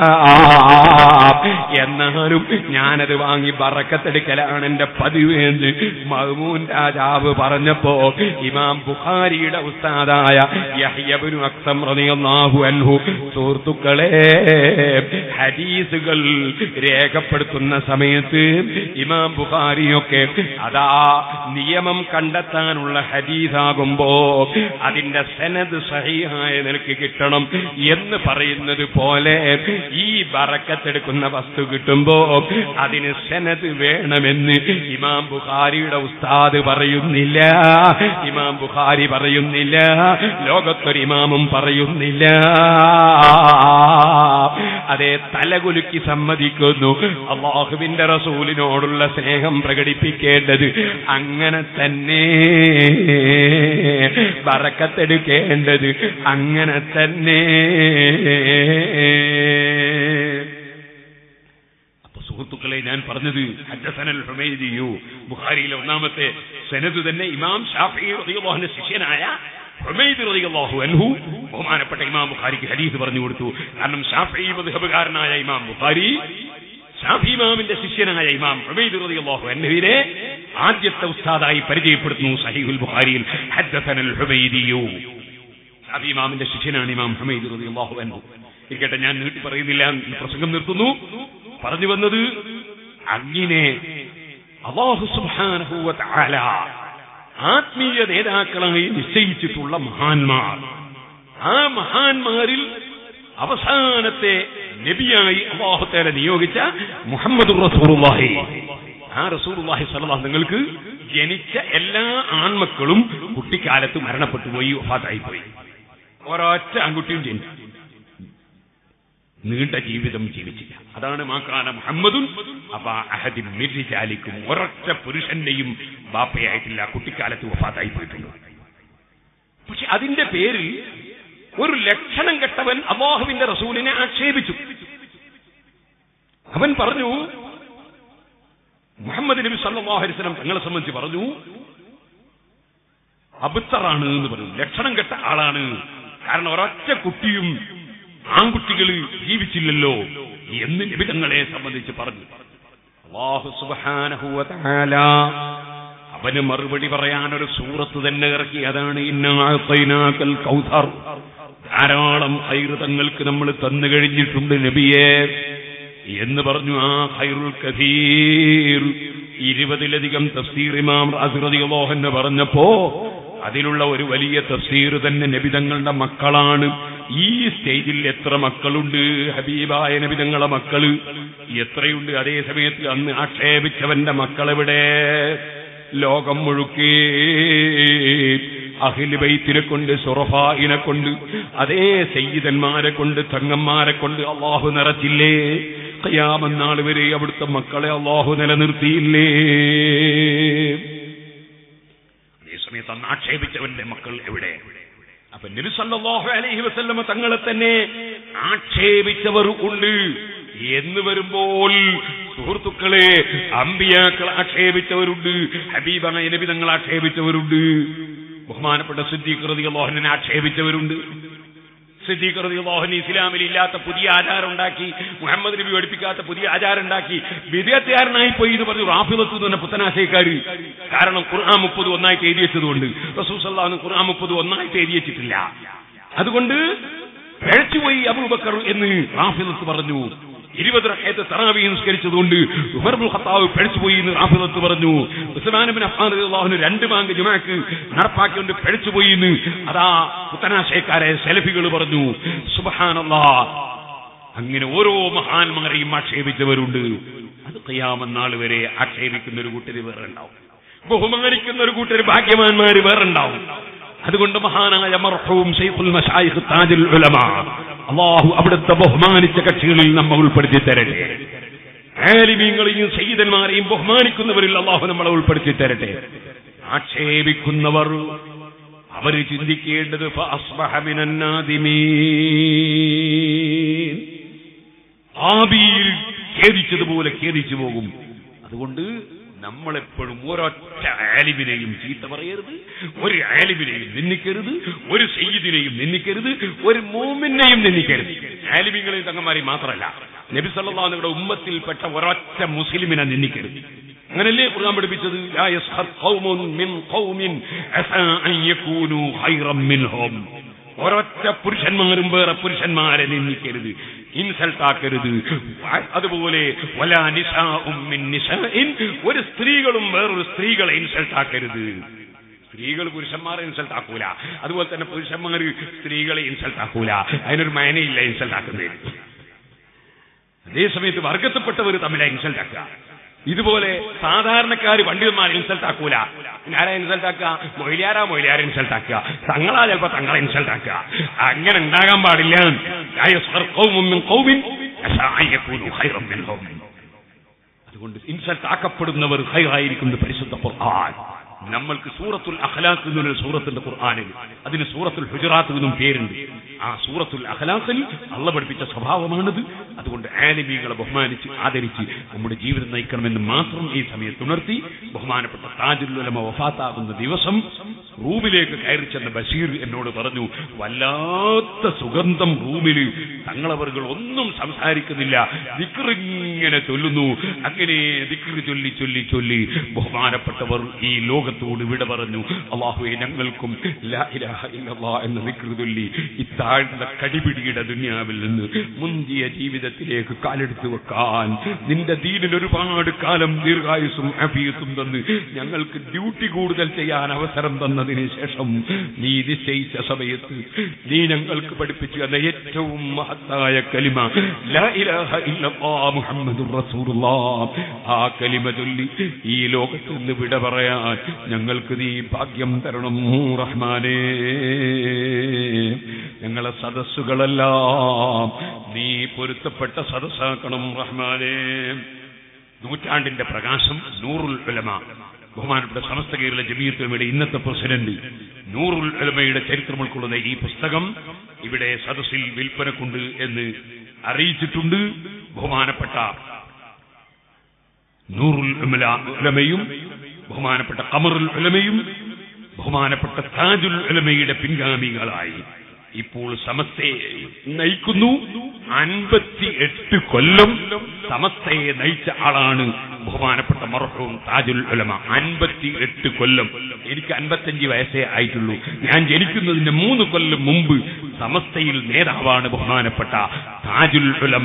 എന്നാലും ഞാനത് വാങ്ങി ബറക്കത്തെടുക്കലാണ് എന്റെ പതിവ് എന്ന് മഹ്മൂൻ രാജാവ് പറഞ്ഞപ്പോ ഇമാം ബുഖാരിയുടെ ഉസ്താദായ യഹ്യബിനു അക്സം റളിയല്ലാഹു അൻഹു സുഹൃത്തുക്കളെ ഹദീസുകൾ രേഖപ്പെടുത്തുന്ന സമയത്ത് ഇമാം ബുഖാരിയൊക്കെ അതാ നിയമം കണ്ടെത്താനുള്ള ഹദീസാകുമ്പോ അതിന്റെ സെനത് സഹിയായ നിലക്ക് കിട്ടണം എന്ന് പറയുന്നത് പോലെ ഈ ബറക്കത്തെടുക്കുന്ന വസ്തു കിട്ടുമ്പോ അതിന് സെനത് വേണമെന്ന് ഇമാം ബുഖാരിയുടെ ഉസ്താദ് പറയുന്നില്ല ഇമാം ബുഖാരി പറയുന്നില്ല ലോകത്തൊരു ഇമാമും പറയുന്നില്ല അതെ തലകുലുക്കി സമ്മതിക്കുന്നു അള്ളാഹുവിന്റെ റസൂലിനോടുള്ള സ്നേഹം പ്രകടിപ്പിക്കേണ്ടത് അങ്ങനെ തന്നെ ബറക്കത്തെടുക്കേണ്ടത് അങ്ങനെ തന്നെ അപ്പൊ സുഹൃത്തുക്കളെ ഞാൻ പറഞ്ഞത് ഹജ്ജസനൽ ഹുമൈദിയു ബുഖാരിയിലെ ഒന്നാമത്തെ സെനത് തന്നെ ഇമാം ഷാഫി റളിയല്ലാഹുവിന്റെ ശിഷ്യനായ ഹുമൈദ് റളിയല്ലാഹു അൻഹു ബഹുമാനപ്പെട്ട ഇമാം ബുഖാരിക്ക് ഹദീസ് പറഞ്ഞു കൊടുത്തു കാരണം ഷാഫി മദ്ഹബുകാരനായ ഇമാം ബുഖാരി ഷാഫി ഇമാമിന്റെ ശിഷ്യനായ ഇമാം ഹുമൈദ് റളിയല്ലാഹു അൻഹുവിനെ ആദ്യത്തെ ഉസ്താദായി പരിചയപ്പെടുത്തുന്നു സഹീഹുൽ ബുഖാരിയിൽ ഹദ്ദസനൽ ഹുമൈദിയു ഷാഫി ഇമാമിന്റെ ശിഷ്യനാണ് ഇമാം ഹുമൈദ് റളിയല്ലാഹു അൻഹു ഇരിക്കട്ടെ ഞാൻ നീട്ടി പറയുന്നില്ല ഈ പ്രസംഗം നിർത്തുന്നു പറഞ്ഞു വന്നത് അങ്ങനെ അള്ളാഹു സുബ്ഹാനഹു വ തആല ആത്മീയ നേതാക്കളായി നിശ്ചയിച്ചിട്ടുള്ള മഹാന്മാർ ആ മഹാന്മാരിൽ അവസാനത്തെ നബിയായി അള്ളാഹുത്തേല നിയോഗിച്ച മുഹമ്മദ് റസൂറുല്ലാഹി ആ റസൂറുല്ലാഹി സല്ലല്ലാഹു നിങ്ങൾക്ക് ജനിച്ച എല്ലാ ആൺമക്കളും കുട്ടിക്കാലത്ത് മരണപ്പെട്ടു പോയി ഒഫാത്തായി പോയി ഒരൊറ്റ ആൺകുട്ടിയും ജനിച്ചു നീണ്ട ജീവിതം ജീവിച്ചില്ല അതാണ് മാക്കാന മുഹമ്മദുൻ അപ്പൊ അഹദി മിർജാലിക്കും ഒരൊറ്റ പുരുഷന്റെയും ബാപ്പയായിട്ടില്ല കുട്ടിക്കാലത്ത് വഫാത്തായി പോയിട്ടുണ്ട് പക്ഷെ അതിന്റെ പേരിൽ ഒരു ലക്ഷണം കെട്ടവൻ അള്ളാഹുവിന്റെ റസൂലിനെ ആക്ഷേപിച്ചു അവൻ പറഞ്ഞു മുഹമ്മദ് നബി സല്ലല്ലാഹു അലൈഹി വസല്ലം തങ്ങളെ സംബന്ധിച്ച് പറഞ്ഞു അബുത്തറാണ് എന്ന് പറഞ്ഞു ലക്ഷണം കെട്ട ആളാണ് കാരണം ഒരൊറ്റ കുട്ടിയും ആൺകുട്ടികൾ ജീവിച്ചില്ലല്ലോ എന്ന് നബി തങ്ങളെ സംബന്ധിച്ച് പറഞ്ഞു അല്ലാഹു സുബ്ഹാനഹു വ തആല അവന് മറുപടി പറയാൻ ഒരു സൂറത്ത് തന്നെ ഇറക്കി അതാണ് ഇന്നാ അഅ്തൈനാക്കൽ കൗസർ ധാരാളം ഹൈറ് തങ്ങൾക്ക് നമ്മൾ തന്നു കഴിഞ്ഞിട്ടുണ്ട് നബിയെ എന്ന് പറഞ്ഞു ആ ഹൈറുൽ കഥീർ ഇരുപതിലധികം തഫ്സീർ ഇമാം അസുറതിയോഹന് പറഞ്ഞപ്പോ അതിലുള്ള ഒരു വലിയ തഫ്സീർ തന്നെ നബിതങ്ങളുടെ മക്കളാണ് ഈ സ്റ്റേജിൽ എത്ര മക്കളുണ്ട് ഹബീബായ നബിതങ്ങളെ മക്കള് എത്രയുണ്ട് അതേ സമയത്ത് അന്ന് ആക്ഷേപിച്ചവന്റെ മക്കളെവിടെ ലോകം മുഴുക്കേ അഹിൽ ബൈത്തിനെ കൊണ്ട് സുറഫായിനെ കൊണ്ട് അതേ സയ്യിദന്മാരെ കൊണ്ട് തങ്ങന്മാരെ കൊണ്ട് അള്ളാഹു നിറച്ചില്ലേ കയ്യാമെന്നാൾ വരെ അവിടുത്തെ മക്കളെ അള്ളാഹു നിലനിർത്തിയില്ലേ അതേസമയത്ത് അന്ന് ആക്ഷേപിച്ചവന്റെ മക്കൾ എവിടെ അപ്പൊ നബി സല്ലല്ലാഹു അലൈഹി വസല്ലമ തങ്ങളെ തന്നെ ആക്ഷേപിച്ചവർ ഉണ്ട് എന്ന് വരുമ്പോൾ സുഹൃത്തുക്കളെ അമ്പിയാക്കൾ ആക്ഷേപിച്ചവരുണ്ട് ഹബീബായ നബി തങ്ങൾ ആക്ഷേപിച്ചവരുണ്ട് ബഹുമാനപ്പെട്ട സിദ്ദീഖ് റളിയല്ലാഹുവിനെ ആക്ഷേപിച്ചവരുണ്ട് സിദ്ദീഖ് റളിയല്ലാഹുവിന് ഇസ്ലാമിൽ ഇല്ലാത്ത പുതിയ ആചാരം ഉണ്ടാക്കി മുഹമ്മദ് നബി പഠിപ്പിക്കാത്ത പുതിയ ആചാരം ഉണ്ടാക്കി വിദേഹത്തുകാരനായി പോയി എന്ന് പറഞ്ഞു റാഫിദത്ത് തന്നെ പുത്തനാശയക്കാര് കാരണം ഖുർആൻ മുപ്പത് ഒന്നായിട്ട് എഴുതി വെച്ചതുകൊണ്ട് റസൂൽ സല്ലല്ലാഹു ഖുർആൻ മുപ്പത് ഒന്നായിട്ട് എഴുതി വെച്ചിട്ടില്ല അതുകൊണ്ട് പിഴച്ചുപോയി അബൂബക്കർ എന്ന് റാഫിദത്ത് പറഞ്ഞു ഇരുപത് റഹേത്ത് തറാവി നിസ്കരിച്ചതുകൊണ്ട് ഉമർബുൽ ഖത്താവ് പിഴച്ചുപോയി എന്ന് റാഫിദത്ത് പറഞ്ഞു ഉസ്മാനബിൻ അഫ്ഫാൻ റളിയല്ലാഹുവിന് രണ്ട് ബാങ്ക് ജുമാക്ക് നടപ്പാക്കിക്കൊണ്ട് പിഴച്ചുപോയി എന്ന് അതാ പുത്തനാശയക്കാരെ സെലഫികൾ പറഞ്ഞു സുബഹാനല്ലാ അങ്ങനെ ഓരോ മഹാന്മാരെയും ആക്ഷേപിച്ചവരുണ്ട് അത് കയ്യാമെന്നാൾ വരെ ആക്ഷേപിക്കുന്ന ഒരു കൂട്ടര് വേറെ ഉണ്ടാവും ബഹുമാനിക്കുന്ന ഒരു കൂട്ടര് ഭാഗ്യവാന്മാര് വേറെ ഉണ്ടാവും അതുകൊണ്ട് മഹാനായ മർഹൂം ശൈഖുൽ മശായിഖ് താജുൽ ഉലമ അള്ളാഹു അവിടുത്തെ ബഹുമാനിച്ച കക്ഷികളിൽ നമ്മ ഉൾപ്പെടുത്തി തരട്ടെ ആലിമീങ്ങളെയും സയ്യിദന്മാരെയും ബഹുമാനിക്കുന്നവരിൽ അള്ളാഹു നമ്മളെ ഉൾപ്പെടുത്തി തരട്ടെ ആക്ഷേപിക്കുന്നവർ അവര് ചിന്തിക്കേണ്ടത് ഫഅസ്ബഹ മിനൻ നാദിമീൻ. ആദിയിൽ ഖേദിച്ചതുപോലെ ഖേദിച്ചു പോകും അതുകൊണ്ട് നമ്മളെപ്പോഴും ഒരൊറ്റ ആലിമിനെയും ചീത്ത പറയരുത് ഒരു ആലിമിനെയും നിന്ദിക്കരുത് ഒരു സയ്യിദിനെയും നിന്ദിക്കരുത് ഒരു മൂമിനെയും നിന്ദിക്കരുത് ആലിമിങ്ങളെയും തങ്ങന്മാരെയും മാത്രമല്ല നബി സല്ലല്ലാഹുവിന്റെ ഉമ്മത്തിൽപ്പെട്ട ഒരൊറ്റ മുസ്ലിമിനെ നിന്ദിക്കരുത് അങ്ങനല്ലേ ഖുർആൻ പഠിപ്പിച്ചത് ലാ യസ്ഖർ ഖൗമുൻ മിൻ ഖൗമിൻ അസാ അൻ യകൂനു ഖൈറൻ മിൻഹും ഒരൊറ്റ പുരുഷന്മാരും വേറെ പുരുഷന്മാരെ നിന്ദിക്കരുത് ഇൻസൾട്ട് ആക്കരുത് അതുപോലെ വലാ നിസാഉം മിൻ നിസാഇൻ ഒരു സ്ത്രീകളും വേറൊരു സ്ത്രീകളെ ഇൻസൾട്ട് ആക്കരുത് സ്ത്രീകൾ പുരുഷന്മാരെ ഇൻസൾട്ട് ആക്കൂല അതുപോലെ തന്നെ പുരുഷന്മാർ സ്ത്രീകളെ ഇൻസൾട്ട് ആക്കൂല അതിനൊരു മാനയില്ല ഇൻസൾട്ട് ആക്കുന്നതിന് അതേസമയത്ത് വർഗത്തിൽപ്പെട്ടവർ തമ്മിലെ ഇൻസൾട്ട് ആക്കുക ഇതുപോലെ സാധാരണക്കാർ പണ്ഡിതന്മാരെ ഇൻസൾട്ട് ആക്കൂല പിന്നെ ആരാ ഇൻസൾട്ട് ആക്കുക മൊയിലാരാ മൊയിലാരെ ഇൻസൾട്ട് ആക്കുക തങ്ങളാ ചിലപ്പോ തങ്ങളെ ഇൻസൾട്ട് ആക്കുക അങ്ങനെ ഉണ്ടാകാൻ പാടില്ല ലാ യസ്ഖർ ഖൗമുൻ മിൻ ഖൗമിൻ അസാ അൻ യകൂനു ഖൈറൻ മിൻഹും. അതുകൊണ്ട് ഇൻസൾട്ട് ആക്കപ്പെടുന്നവർ ഹൈറായിരിക്കുന്നത് പരിശുദ്ധ ഖുർആൻ നമ്മൾക്ക് സൂറത്തുൽ അഖലാഖ് എന്നൊരു സൂറത്തിന്റെ ഖുർആനിൽ അതിന് സൂറത്തുൽ ഹുജറാത്ത് എന്നും പേരുണ്ട് ആ സൂറത്തുൽ അഖലാഖിൽ അള്ള പഠിപ്പിച്ച സ്വഭാവമാണിത് അതുകൊണ്ട് ആലിമീങ്ങളെ ബഹുമാനിച്ച് ആദരിച്ച് നമ്മുടെ ജീവിതം നയിക്കണമെന്ന് മാത്രം ഈ സമയത്ത് ഉണർത്തി ബഹുമാനപ്പെട്ട താജുല്ലുലമ വഫാത്താകുന്ന ദിവസം റൂമിലേക്ക് കയറി ചെന്ന ബഷീർ എന്നോട് പറഞ്ഞു വല്ലാത്ത സുഗന്ധം റൂമിൽ തങ്ങളവറുകൾ ഒന്നും സംസാരിക്കുന്നില്ല ദിക്റിങ്ങനെ ചൊല്ലുന്നു അങ്ങനെ ദിക്റ് ചൊല്ലി ചൊല്ലി ചൊല്ലി ബഹുമാനപ്പെട്ടവർ ഈ ലോകത്തോട് വിട പറഞ്ഞു അള്ളാഹുവെ ഞങ്ങൾക്കും ലാ ഇലാഹ ഇല്ലല്ലാ എന്ന ദിക്റ് ചൊല്ലി ഈ താഴ്ന്ന കടിപിടിയുടെ ദുനിയാവിൽ നിന്ന് മുന്തിയ ജീവിതത്തിലേക്ക് കാലെടുത്ത് വെക്കാൻ നിന്റെ ദീനിൽ ഒരുപാട് കാലം ദീർഘായുസും അഫീസും തന്ന് ഞങ്ങൾക്ക് ഡ്യൂട്ടി കൂടുതൽ ചെയ്യാൻ അവസരം തന്നതിന് ശേഷം നീ നിശ്ചയിച്ച സമയത്ത് നീ ഞങ്ങൾക്ക് പഠിപ്പിച്ചു തന്ന ഏറ്റവും മഹത്തായ കലിമ ലാ ഇലാഹ ഇല്ലല്ലാ മുഹമ്മദുർ റസൂലുള്ളാഹ് ആ കലിമ ചൊല്ലി ഈ ലോകത്ത് നിന്ന് വിട പറയാൻ ഞങ്ങൾക്ക് നീ ഭാഗ്യം തരണം റഹ്മാനേ ഞങ്ങളെ സദസ്സുകളെല്ലാം നീ പൊരുത്തപ്പെട്ട സദസ്സാക്കണം റഹ്മാനേ നൂറ്റാണ്ടിന്റെ പ്രകാശം നൂറുൽ ഉലമ ബഹുമാനപ്പെട്ട സമസ്ത കേരള ജമീയത്തുലമയുടെ ഇന്നത്തെ പ്രസിഡന്റ് നൂറുൽ ഉലമയുടെ ചരിത്രം ഉൾക്കൊള്ളുന്ന ഈ പുസ്തകം ഇവിടെ സദസ്സിൽ വിൽപ്പനക്കുണ്ട് എന്ന് അറിയിച്ചിട്ടുണ്ട് ബഹുമാനപ്പെട്ട നൂറുൽ ഉമല ഉലമയും ബഹുമാനപ്പെട്ട കമറുൽ ഉലമയും ബഹുമാനപ്പെട്ട താജുൽ ഉലമയുടെ പിൻഗാമികളായി ഇപ്പോൾ സമസ്തയെ നയിക്കുന്നു അൻപത്തി എട്ട് കൊല്ലം സമസ്തയെ നയിച്ച ആളാണ് ബഹുമാനപ്പെട്ട മർഹവും താജുൽ ഉലമ അൻപത്തി എട്ട് കൊല്ലം എനിക്ക് അൻപത്തഞ്ച് വയസ്സേ ആയിട്ടുള്ളൂ ഞാൻ ജനിക്കുന്നതിന്റെ മൂന്ന് കൊല്ലം മുമ്പ് സമസ്തയിൽ നേതാവാണ് ബഹുമാനപ്പെട്ട താജുൽ ഉലമ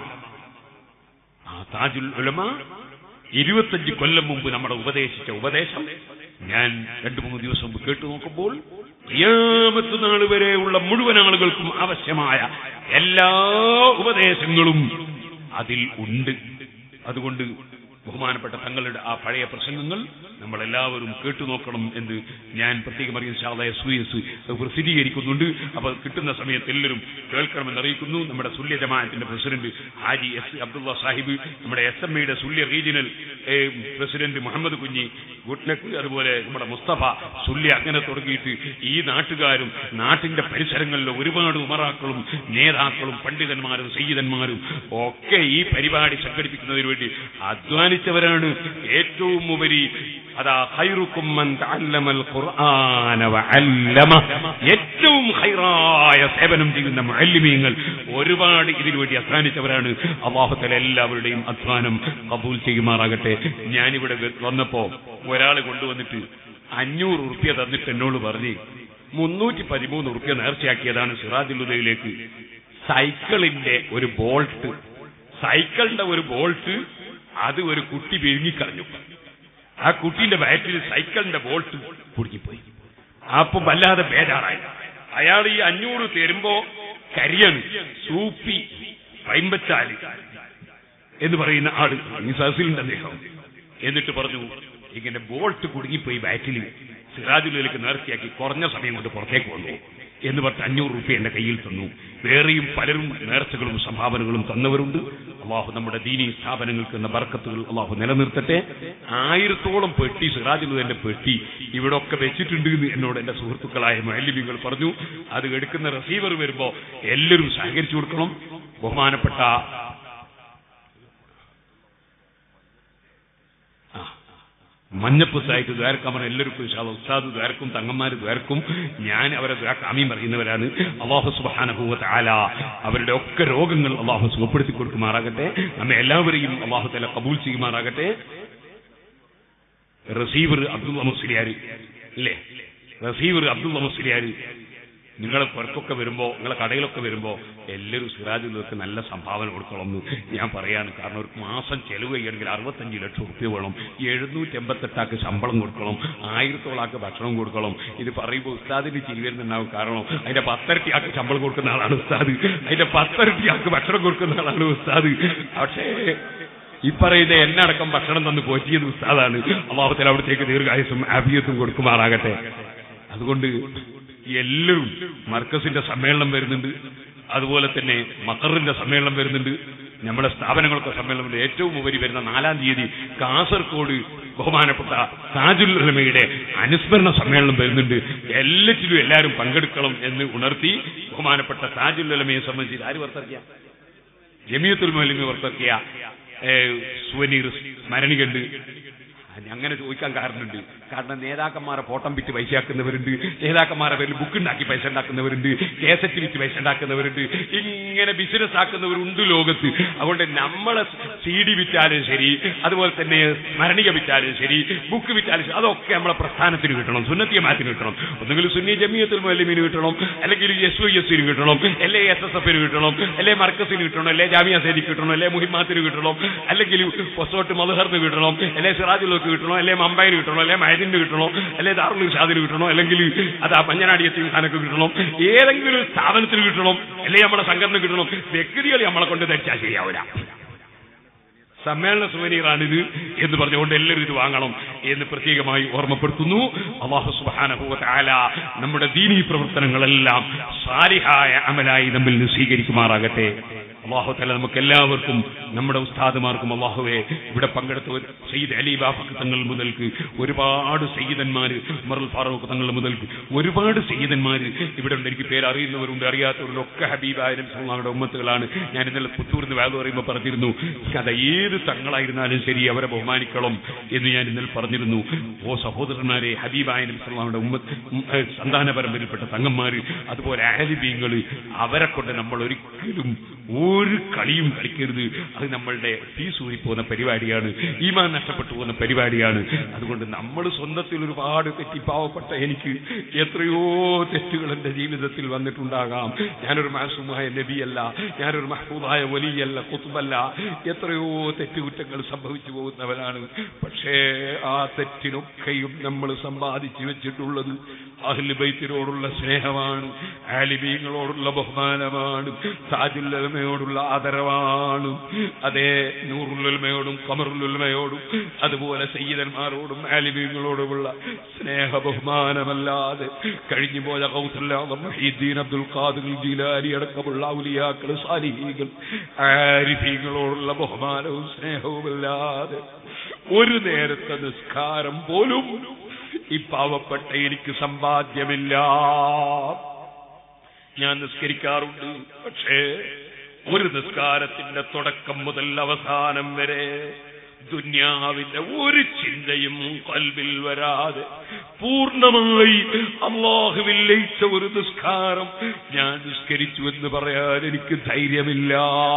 ആ താജുൽ ഉലമ ഇരുപത്തഞ്ച് കൊല്ലം മുമ്പ് നമ്മുടെ ഉപദേശിച്ച ഉപദേശം ഞാൻ രണ്ടു മൂന്ന് ദിവസം മുമ്പ് കേട്ടു നോക്കുമ്പോൾ ഖിയാമത്ത് നാൾ വരെയുള്ള മുഴുവൻ ആളുകൾക്കും ആവശ്യമായ എല്ലാ ഉപദേശങ്ങളും അതിൽ ഉണ്ട് അതുകൊണ്ട് ബഹുമാനപ്പെട്ട തങ്ങളുടെ ആ പഴയ പ്രസംഗങ്ങൾ നമ്മളെല്ലാവരും കേട്ടു നോക്കണം എന്ന് ഞാൻ പ്രത്യേകം അറിയുന്ന ശാല എസ് വി എസ് പ്രസിദ്ധീകരിക്കുന്നുണ്ട് അപ്പൊ കിട്ടുന്ന സമയത്ത് എല്ലാവരും കേൾക്കണമെന്ന് അറിയിക്കുന്നു നമ്മുടെ സുല്യ ജമാഅത്തിന്റെ പ്രസിഡന്റ് ഹാജി എസ് അബ്ദുള്ള സാഹിബ് നമ്മുടെ എസ് എം ഐയുടെ Sullia regional uh, president Muhammad Kunhi ഗുഡ്നക്ക് അതുപോലെ നമ്മുടെ മുസ്തഫ സുല്യ അങ്ങനെ തുടങ്ങിയിട്ട് ഈ നാട്ടുകാരും നാട്ടിന്റെ പരിസരങ്ങളിലെ ഒരുപാട് ഉമറാക്കളും നേതാക്കളും പണ്ഡിതന്മാരും സയ്യിദന്മാരും ഒക്കെ ഈ പരിപാടി സംഘടിപ്പിക്കുന്നതിന് വേണ്ടി അധ്വാനിച്ചവരാണ് ഏറ്റവും ഉപരി അതാ ഖൈറുക്കും മൻ തഅല്ലമൽ ഖുർആന വഅല്ലമ ഏറ്റവും ഖൈറായ സേവനം ചെയ്യുന്ന മുഅല്ലിമീങ്ങൾ ഒരുപാട് ഇതിനു വേണ്ടി അധ്വാനിച്ചവരാണ് അല്ലാഹു തആല എല്ലാവരുടെയും അധ്വാനം കബൂൽ ചെയ്യുമാറാകട്ടെ ഞാനിവിടെ വന്നപ്പോ ഒരാൾ കൊണ്ടുവന്നിട്ട് അഞ്ഞൂറ് ഉറുപ്യ തന്നിട്ട് എന്നോട് പറഞ്ഞ് മുന്നൂറ്റി പതിമൂന്ന് ഉറുപ്യ നേർച്ചയാക്കിയതാണ് സിറാജുലുദയിലേക്ക് സൈക്കിളിന്റെ ഒരു ബോൾട്ട് സൈക്കിളിന്റെ ഒരു ബോൾട്ട് അത് ഒരു കുട്ടി വിഴുങ്ങിക്കളഞ്ഞു ആ കുട്ടിന്റെ വയറ്റിൽ സൈക്കിളിന്റെ ബോൾട്ട് കുടുങ്ങിപ്പോയി അപ്പൊ വല്ലാതെ ബേജാറായി അയാൾ ഈ അഞ്ഞൂറ് തരുമ്പോ കരിയാണ് സൂപ്പി പൈമ്പച്ചാല് എന്ന് പറയുന്ന ആള് ഈ സഹസിലുണ്ട് അദ്ദേഹം എന്നിട്ട് പറഞ്ഞു ഇങ്ങനെ ബോൾട്ട് കുടുങ്ങിപ്പോയി ബാറ്റിൽ സിറാജുലേക്ക് നേർച്ചയാക്കി കുറഞ്ഞ സമയം കൊണ്ട് പുറത്തേക്ക് വന്നു എന്ന് പറഞ്ഞ് അഞ്ഞൂറ് റുപ്യ എന്റെ കയ്യിൽ തന്നു വേറെയും പലരും നേർച്ചകളും സംഭാവനകളും തന്നവരുണ്ട് അള്ളാഹു നമ്മുടെ ദീനി സ്ഥാപനങ്ങൾക്ക് എന്ന ബർക്കത്തുകൾ അള്ളാഹു നിലനിർത്തട്ടെ ആയിരത്തോളം പെട്ടി സിറാജുലുദന്റെ പെട്ടി ഇവിടെ ഒക്കെ വെച്ചിട്ടുണ്ട് എന്ന് എന്നോട് എന്റെ സുഹൃത്തുക്കളായ മഹല്ലിബികൾ പറഞ്ഞു അത് എടുക്കുന്ന റിസീവർ വരുമ്പോ എല്ലാവരും സഹകരിച്ചു കൊടുക്കണം ബഹുമാനപ്പെട്ട ആ. മഞ്ഞപ്പുത്തായിട്ട് ദ്വാരക്കാമൻ എല്ലാവർക്കും ഇൻഷാ അല്ലാ ഉസ്താദ് ദ്വാരക്കും തങ്ങന്മാർ ദ്വാരക്കും ഞാൻ അവരെ ദ്വാരക്കാമീം പറയുന്നവരാണ് അള്ളാഹു സുബാനഭൂവത്ത് ആല അവരുടെ ഒക്കെ രോഗങ്ങൾ അള്ളാഹു സുഖപ്പെടുത്തി കൊടുക്കുമാറാകട്ടെ നമ്മെ എല്ലാവരെയും അള്ളാഹു തല കബൂൽ ചെയ്യുമാറാകട്ടെ റസീവർ അബ്ദുള്ള മുസ്ലിയാർ ഇല്ലേ റസീവർ അബ്ദുള്ള മുസ്ലിയാർ നിങ്ങളെ പുറത്തൊക്കെ വരുമ്പോ നിങ്ങളെ കടയിലൊക്കെ വരുമ്പോ എല്ലാവരും സിറാജുള്ളവർക്ക് നല്ല സംഭാവന കൊടുക്കണം എന്ന് ഞാൻ പറയാണ് കാരണം ഒരു മാസം ചെലവ് ചെയ്യണമെങ്കിൽ അറുപത്തഞ്ച് ലക്ഷം റുപ്യ വേണം എഴുന്നൂറ്റി എൺപത്തെട്ടാക്ക് ശമ്പളം കൊടുക്കണം ആയിരത്തോളാക്ക് ഭക്ഷണം കൊടുക്കണം ഇത് പറയുമ്പോൾ ഉസ്താദിന് ചിരി വരുന്നുണ്ടാവും കാരണം അതിന്റെ പത്തരട്ടി ആക്ക് ശമ്പളം കൊടുക്കുന്ന ആളാണ് ഉസ്താദ് അതിന്റെ പത്തരട്ടി ആക്ക് ഭക്ഷണം കൊടുക്കുന്ന ആളാണ് ഉസ്താദ് പക്ഷേ ഈ പറയുന്ന എന്നടക്കം ഭക്ഷണം തന്ന് പോറ്റിയത് ഉസ്താദാണ് അള്ളാഹുത്തല അവിടത്തേക്ക് ദീർഘായുസും ആഫിയത്തും കൊടുക്കുമാറാകട്ടെ അതുകൊണ്ട് എല്ലാവരും മർക്കസിന്റെ സമ്മേളനം വരുന്നുണ്ട് അതുപോലെ തന്നെ മക്കറിന്റെ സമ്മേളനം വരുന്നുണ്ട് നമ്മുടെ സ്ഥാപനങ്ങളൊക്കെ സമ്മേളനം ഏറ്റവും ഉപരി വരുന്ന നാലാം തീയതി കാസർഗോഡ് ബഹുമാനപ്പെട്ട താജുൽ ഉലമയുടെ അനുസ്മരണ സമ്മേളനം വരുന്നുണ്ട് എല്ലാറ്റിലും എല്ലാവരും പങ്കെടുക്കണം എന്ന് ഉണർത്തി ബഹുമാനപ്പെട്ട താജുൽ ഉലമയെ സംബന്ധിച്ച് ആര് വർത്തക്കിയ ജമിയത്തുൽ മലിമി വർത്തക്കിയ സുവനീർ സ്മരണികണ്ട് അങ്ങനെ ചോദിക്കാൻ കാരണമുണ്ട് കാരണം നേതാക്കന്മാരെ ഫോട്ടം വിറ്റ് പൈസയാക്കുന്നവരുണ്ട് നേതാക്കന്മാരെ പേരിൽ ബുക്ക് ഉണ്ടാക്കി പൈസ ഉണ്ടാക്കുന്നവരുണ്ട് കേസറ്റ് വിറ്റ് പൈസ ഉണ്ടാക്കുന്നവരുണ്ട് ഇങ്ങനെ ബിസിനസ് ആക്കുന്നവരുണ്ട് ലോകത്ത് അതുകൊണ്ട് നമ്മളെ സി ഡി വിറ്റാലും ശരി അതുപോലെ തന്നെ സ്മരണിക വിറ്റാലും ശരി ബുക്ക് വിറ്റാലും ശരി അതൊക്കെ നമ്മളെ പ്രസ്ഥാനത്തിന് കിട്ടണം സുന്നത്തിയമാത്തിന് കിട്ടണം ഒന്നുകിൽ സുന്നി ജമിയത്തുൽ മലിമിന് കിട്ടണം അല്ലെങ്കിൽ എസ് ഐ എസിന് കിട്ടണം അല്ലെ എസ് എസ് എഫിന് കിട്ടണം അല്ലെ മർക്കസിന് കിട്ടണം അല്ലെ ജാമിയ സേദിക്ക് കിട്ടണം അല്ലെ മുഹിമാത്തിന് കിട്ടണം അല്ലെങ്കിൽ പൊസോട്ട് മധുഹറിന് കിട്ടണം അല്ലെ സിറാജുൽ കിട്ടണോ അല്ലെ മമ്പൈന് കിട്ടണോ അല്ലെ മൈദിന് കിട്ടണോ അല്ലെ ദാറുൽ ഷാദിന് കിട്ടണോ അല്ലെങ്കിൽ അത് ആ പഞ്ഞനാടി സ്ഥാനക്ക് കിട്ടണം ഏതെങ്കിലും ഒരു സ്ഥാപനത്തിന് കിട്ടണം അല്ലെ നമ്മുടെ സംഘടന കിട്ടണം വ്യക്തികൾ നമ്മളെ കൊണ്ട് ധരിച്ചാൽ ശരിയാവില്ല സമ്മേളന സുവനീറാണിത് എന്ന് പറഞ്ഞുകൊണ്ട് എല്ലാവരും ഇത് വാങ്ങണം എന്ന് പ്രത്യേകമായി ഓർമ്മപ്പെടുത്തുന്നു അള്ളാഹു സുബാനഹുവ ആല നമ്മുടെ ദീനീ പ്രവർത്തനങ്ങളെല്ലാം സാലിഹായ അമലായി നമ്മിൽ നിന്ന് സ്വീകരിക്കുമാറാകട്ടെ അള്ളാഹു തല നമുക്ക് എല്ലാവർക്കും നമ്മുടെ ഉസ്താദുമാർക്കും അള്ളാഹുവെ ഇവിടെ പങ്കെടുത്ത സയ്യിദ് അലി ബാഫക്ക് തങ്ങൾ മുതൽക്ക് ഒരുപാട് സയ്യിദന്മാര് ഉമറുൽ ഫാറൂഖ് തങ്ങൾ മുതൽക്ക് ഒരുപാട് സയ്യിദന്മാര് ഇവിടെ ഉണ്ട് എനിക്ക് പേര് അറിയുന്നവരുണ്ട് അറിയാത്തവരുണ്ടൊക്കെ ഹബീബായ നബിയുടെ ഉമ്മത്തുകളാണ് ഞാൻ ഇന്നലെ പുത്തൂർന്ന് വേല പറയുമ്പോൾ പറഞ്ഞിരുന്നു കഥ ഏത് തങ്ങളായിരുന്നാലും ശരി അവരെ ബഹുമാനിക്കണം എന്ന് ഞാൻ ഇന്നലെ പറഞ്ഞിരുന്നു ഓ സഹോദരന്മാരെ ഹബീബായ നബിയുടെ ഉമ്മ സന്താന പരമ്പരയിൽപ്പെട്ട തങ്ങന്മാര് അതുപോലെ ആലിബീങ്ങള് അവരെ കൊണ്ട് നമ്മൾ ഒരിക്കലും ഒരു കളിയും കളിക്കരുത് അത് നമ്മളുടെ ഫീസ് ഊരിപ്പോകുന്ന പരിപാടിയാണ് ഈമാൻ നഷ്ടപ്പെട്ടു പോകുന്ന പരിപാടിയാണ് അതുകൊണ്ട് നമ്മൾ സ്വന്തത്തിൽ ഒരുപാട് തെറ്റി പാവപ്പെട്ട എനിക്ക് എത്രയോ തെറ്റുകൾ എന്റെ ജീവിതത്തിൽ വന്നിട്ടുണ്ടാകാം ഞാനൊരു മാസുമായ നബിയല്ല ഞാനൊരു മഹബൂബായ വലിയല്ല കുത്തുബല്ല എത്രയോ തെറ്റുകുറ്റങ്ങൾ സംഭവിച്ചു പോകുന്നവനാണ് പക്ഷേ ആ തെറ്റിനൊക്കെയും നമ്മൾ സമ്പാദിച്ചു വെച്ചിട്ടുള്ളത് അഹ്ലുബൈത്തിനോടുള്ള സ്നേഹമാണ് ആലിമീങ്ങളോടുള്ള ബഹുമാനമാണ് താജുല്ലമയോടുള്ള ആദരവാണ് അതേ നൂറുല്ലുൽമയോടും കമറുല്ലുൽമയോടും അതുപോലെ സയ്യിദന്മാരോടും ആലിമീങ്ങളോടുമുള്ള സ്നേഹ ബഹുമാനമല്ലാതെ കഴിഞ്ഞു പോയ കൗസല്ലാദം മഹീദ്ദീൻ അബ്ദുൽ ഖാദിർ ജീലാനി അടക്കമുള്ള ഔലിയാക്കൾ സാലിഹീകൾ ആരിഫീങ്ങളോടുള്ള ബഹുമാനവും സ്നേഹവുമല്ലാതെ ഒരു നേരത്തെ നിസ്കാരം പോലും ഈ പാവപ്പെട്ട എനിക്ക് സമ്പാദ്യമില്ല ഞാൻ നിസ്കരിക്കാറുണ്ട് പക്ഷേ ഒരു നിസ്കാരത്തിന്റെ തുടക്കം മുതൽ അവസാനം വരെ ദുന്യാവിന്റെ ഒരു ചിന്തയും കൽവിൽ വരാതെ പൂർണ്ണമായി അള്ളാഹുവിൽ ലയിച്ച ഒരു നിസ്കാരം ഞാൻ നിസ്കരിച്ചു എന്ന് പറയാൻ എനിക്ക് ധൈര്യമില്ല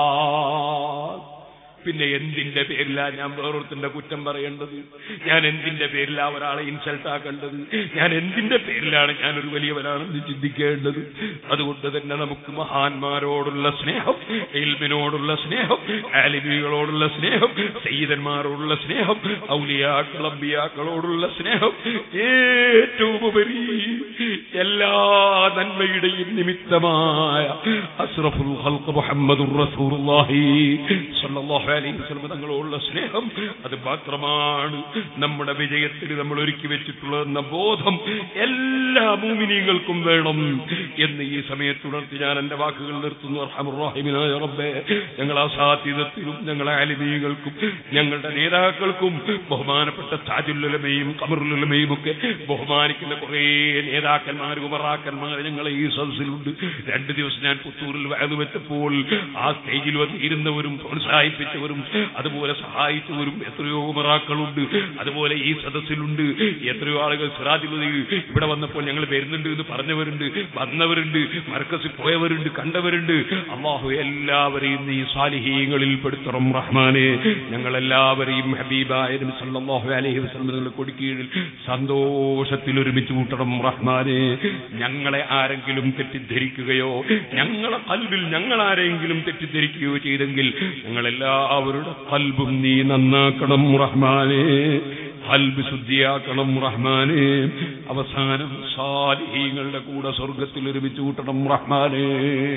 പിന്നെ എന്തിന്റെ പേരിലാ ഞാൻ വേറൊരുത്തിന്റെ കുറ്റം പറയേണ്ടത് ഞാൻ എന്തിന്റെ പേരിലാ ഒരാളെ ഇൻസൾട്ട് ആക്കേണ്ടത് ഞാൻ എന്തിന്റെ പേരിലാണ് ഞാൻ ഒരു വലിയവനാണെന്ന് ചിന്തിക്കേണ്ടത് അതുകൊണ്ട് തന്നെ നമുക്ക് മഹാന്മാരോടുള്ള സ്നേഹം എൽമിനോടുള്ള സ്നേഹം ആലിമികളോടുള്ള സ്നേഹം സയ്യിദന്മാരോടുള്ള സ്നേഹം ഔലിയാക്കൾ അമ്പിയാക്കളോടുള്ള സ്നേഹം ഏറ്റവും ഉപരി എല്ലാ നന്മയുടെയും നിമിത്തമായ അസ്രഫുൽ ഖൽഖ് മുഹമ്മദുർ റസൂലുള്ളാഹി സ്വല്ലല്ലാഹു അലൈഹി വസല്ലം തങ്ങളോടുള്ള സ്നേഹം അത് മാത്രമാണ് നമ്മുടെ വിജയത്തിന് നമ്മൾ ഒരുക്കി വെച്ചിട്ടുള്ളതെന്ന ബോധം എല്ലാ മൂമിനീങ്ങൾക്കും വേണം എന്ന് ഈ സമയത്തുണർത്തി ഞാൻ എന്റെ വാക്കുകൾ നിർത്തുന്നു അർഹമുറാഹിമിനായ റബ്ബേ ഞങ്ങൾ അസാധ്യതത്തിലും ഞങ്ങളെ ആലിമീകൾക്കും ഞങ്ങളുടെ നേതാക്കൾക്കും ബഹുമാനപ്പെട്ട താജുല്ലുലമയും കമറുലുലമയും ഒക്കെ ബഹുമാനിക്കുന്ന കുറേ നേതാക്കന്മാർ ഉമറാക്കന്മാർ ഞങ്ങളെ ഈ സദസ്സിലുണ്ട് രണ്ട് ദിവസം ഞാൻ പുത്തൂരിൽ വയത് വെച്ചപ്പോൾ ആ സ്റ്റേജിൽ വന്ന് ഇരുന്നവരും പ്രോത്സാഹിപ്പിച്ചവരും അതുപോലെ സഹായിച്ചവരും എത്രയോ ഉമറാക്കളുണ്ട് അതുപോലെ ഈ സദസ്സിലുണ്ട് എത്രയോ ആളുകൾ സിറാജുള്ളത് ഇവിടെ വന്നപ്പോൾ ഞങ്ങൾ വരുന്നുണ്ട് എന്ന് പറഞ്ഞവരുണ്ട് വന്നവരുണ്ട് മർക്കസിൽ പോയവരുണ്ട് കണ്ടവരുണ്ട് അള്ളാഹു എല്ലാവരെയും നീ സാലിഹീങ്ങളിൽ പെടുത്തണം റഹ്മാനെ ഞങ്ങളെല്ലാവരെയും ഹബീബായനും സല്ലല്ലാഹു അലൈഹി വസല്ലം കൊടുക്കീഴിൽ സന്തോഷത്തിൽ ഒരുമിച്ച് കൂട്ടണം റഹ്മാനെ ഞങ്ങളെ ആരെങ്കിലും തെറ്റിദ്ധരിക്കുകയോ ഞങ്ങളെ കൽവിൽ ഞങ്ങൾ ആരെങ്കിലും തെറ്റിദ്ധരിക്കുകയോ ചെയ്തെങ്കിൽ ഞങ്ങളെല്ലാവരുടെ കൽബും നീ നന്നാക്കണം റഹ്മാനെ കൽബ് ശുദ്ധിയാക്കണം റഹ്മാനെ അവസാനം സാലിഹീങ്ങളുടെ കൂടെ സ്വർഗത്തിൽ ഒരുമിച്ച് കൂട്ടണം റഹ്മാനെ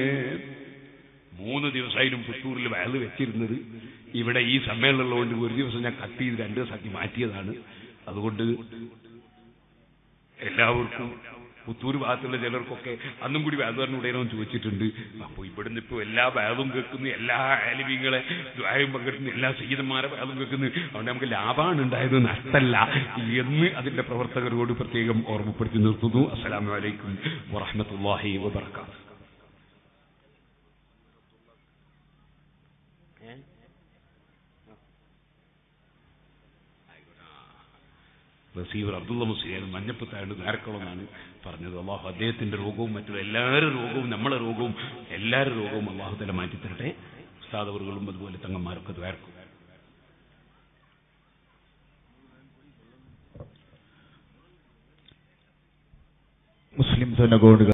മൂന്ന് ദിവസമായാലും പുത്തൂരിൽ വയൽ വെച്ചിരുന്നത് ഇവിടെ ഈ സമ്മേളനമുള്ളതുകൊണ്ട് ഒരു ദിവസം ഞാൻ കട്ട് ചെയ്ത് രണ്ട് ദിവസമാക്കി മാറ്റിയതാണ് അതുകൊണ്ട് എല്ലാവർക്കും പുത്തൂർ ഭാഗത്തുള്ള ചിലർക്കൊക്കെ അന്നും കൂടി വ്യാപാരനുടേനോ ചോദിച്ചിട്ടുണ്ട് അപ്പൊ ഇവിടുന്ന് ഇപ്പൊ എല്ലാ വ്യാതും കേൾക്കുന്നു എല്ലാ ആലിമീങ്ങളെ ദ്വായം പങ്കെടുക്കുന്നു എല്ലാ സീതന്മാരെ വ്യാതും കേൾക്കുന്നു അതുകൊണ്ട് നമുക്ക് ലാഭമാണ് ഉണ്ടായത് നഷ്ടല്ല എന്ന് അതിന്റെ പ്രവർത്തകരോട് പ്രത്യേകം ഓർമ്മപ്പെടുത്തി നിർത്തുന്നു അസ്സലാമു അലൈക്കും വറഹമത്തല്ലാഹി വബർക്കാത്ത് റസീവർ അബ്ദുള്ള മുസ്ലിം മഞ്ഞപ്പത്തായോണ്ട് നേരക്കുളമെന്നാണ് പറഞ്ഞത് അള്ളാഹു അദ്ദേഹത്തിന്റെ രോഗവും മറ്റുള്ള എല്ലാവരുടെ രോഗവും നമ്മളെ രോഗവും എല്ലാവരുടെ രോഗവും അള്ളാഹു തല മാറ്റിത്തരട്ടെ ഉസ്താദവറുകളും അതുപോലെ തങ്ങന്മാരൊക്കെ ദ്വാരക്കും മുസ്ലിം ജനകോടുകൾ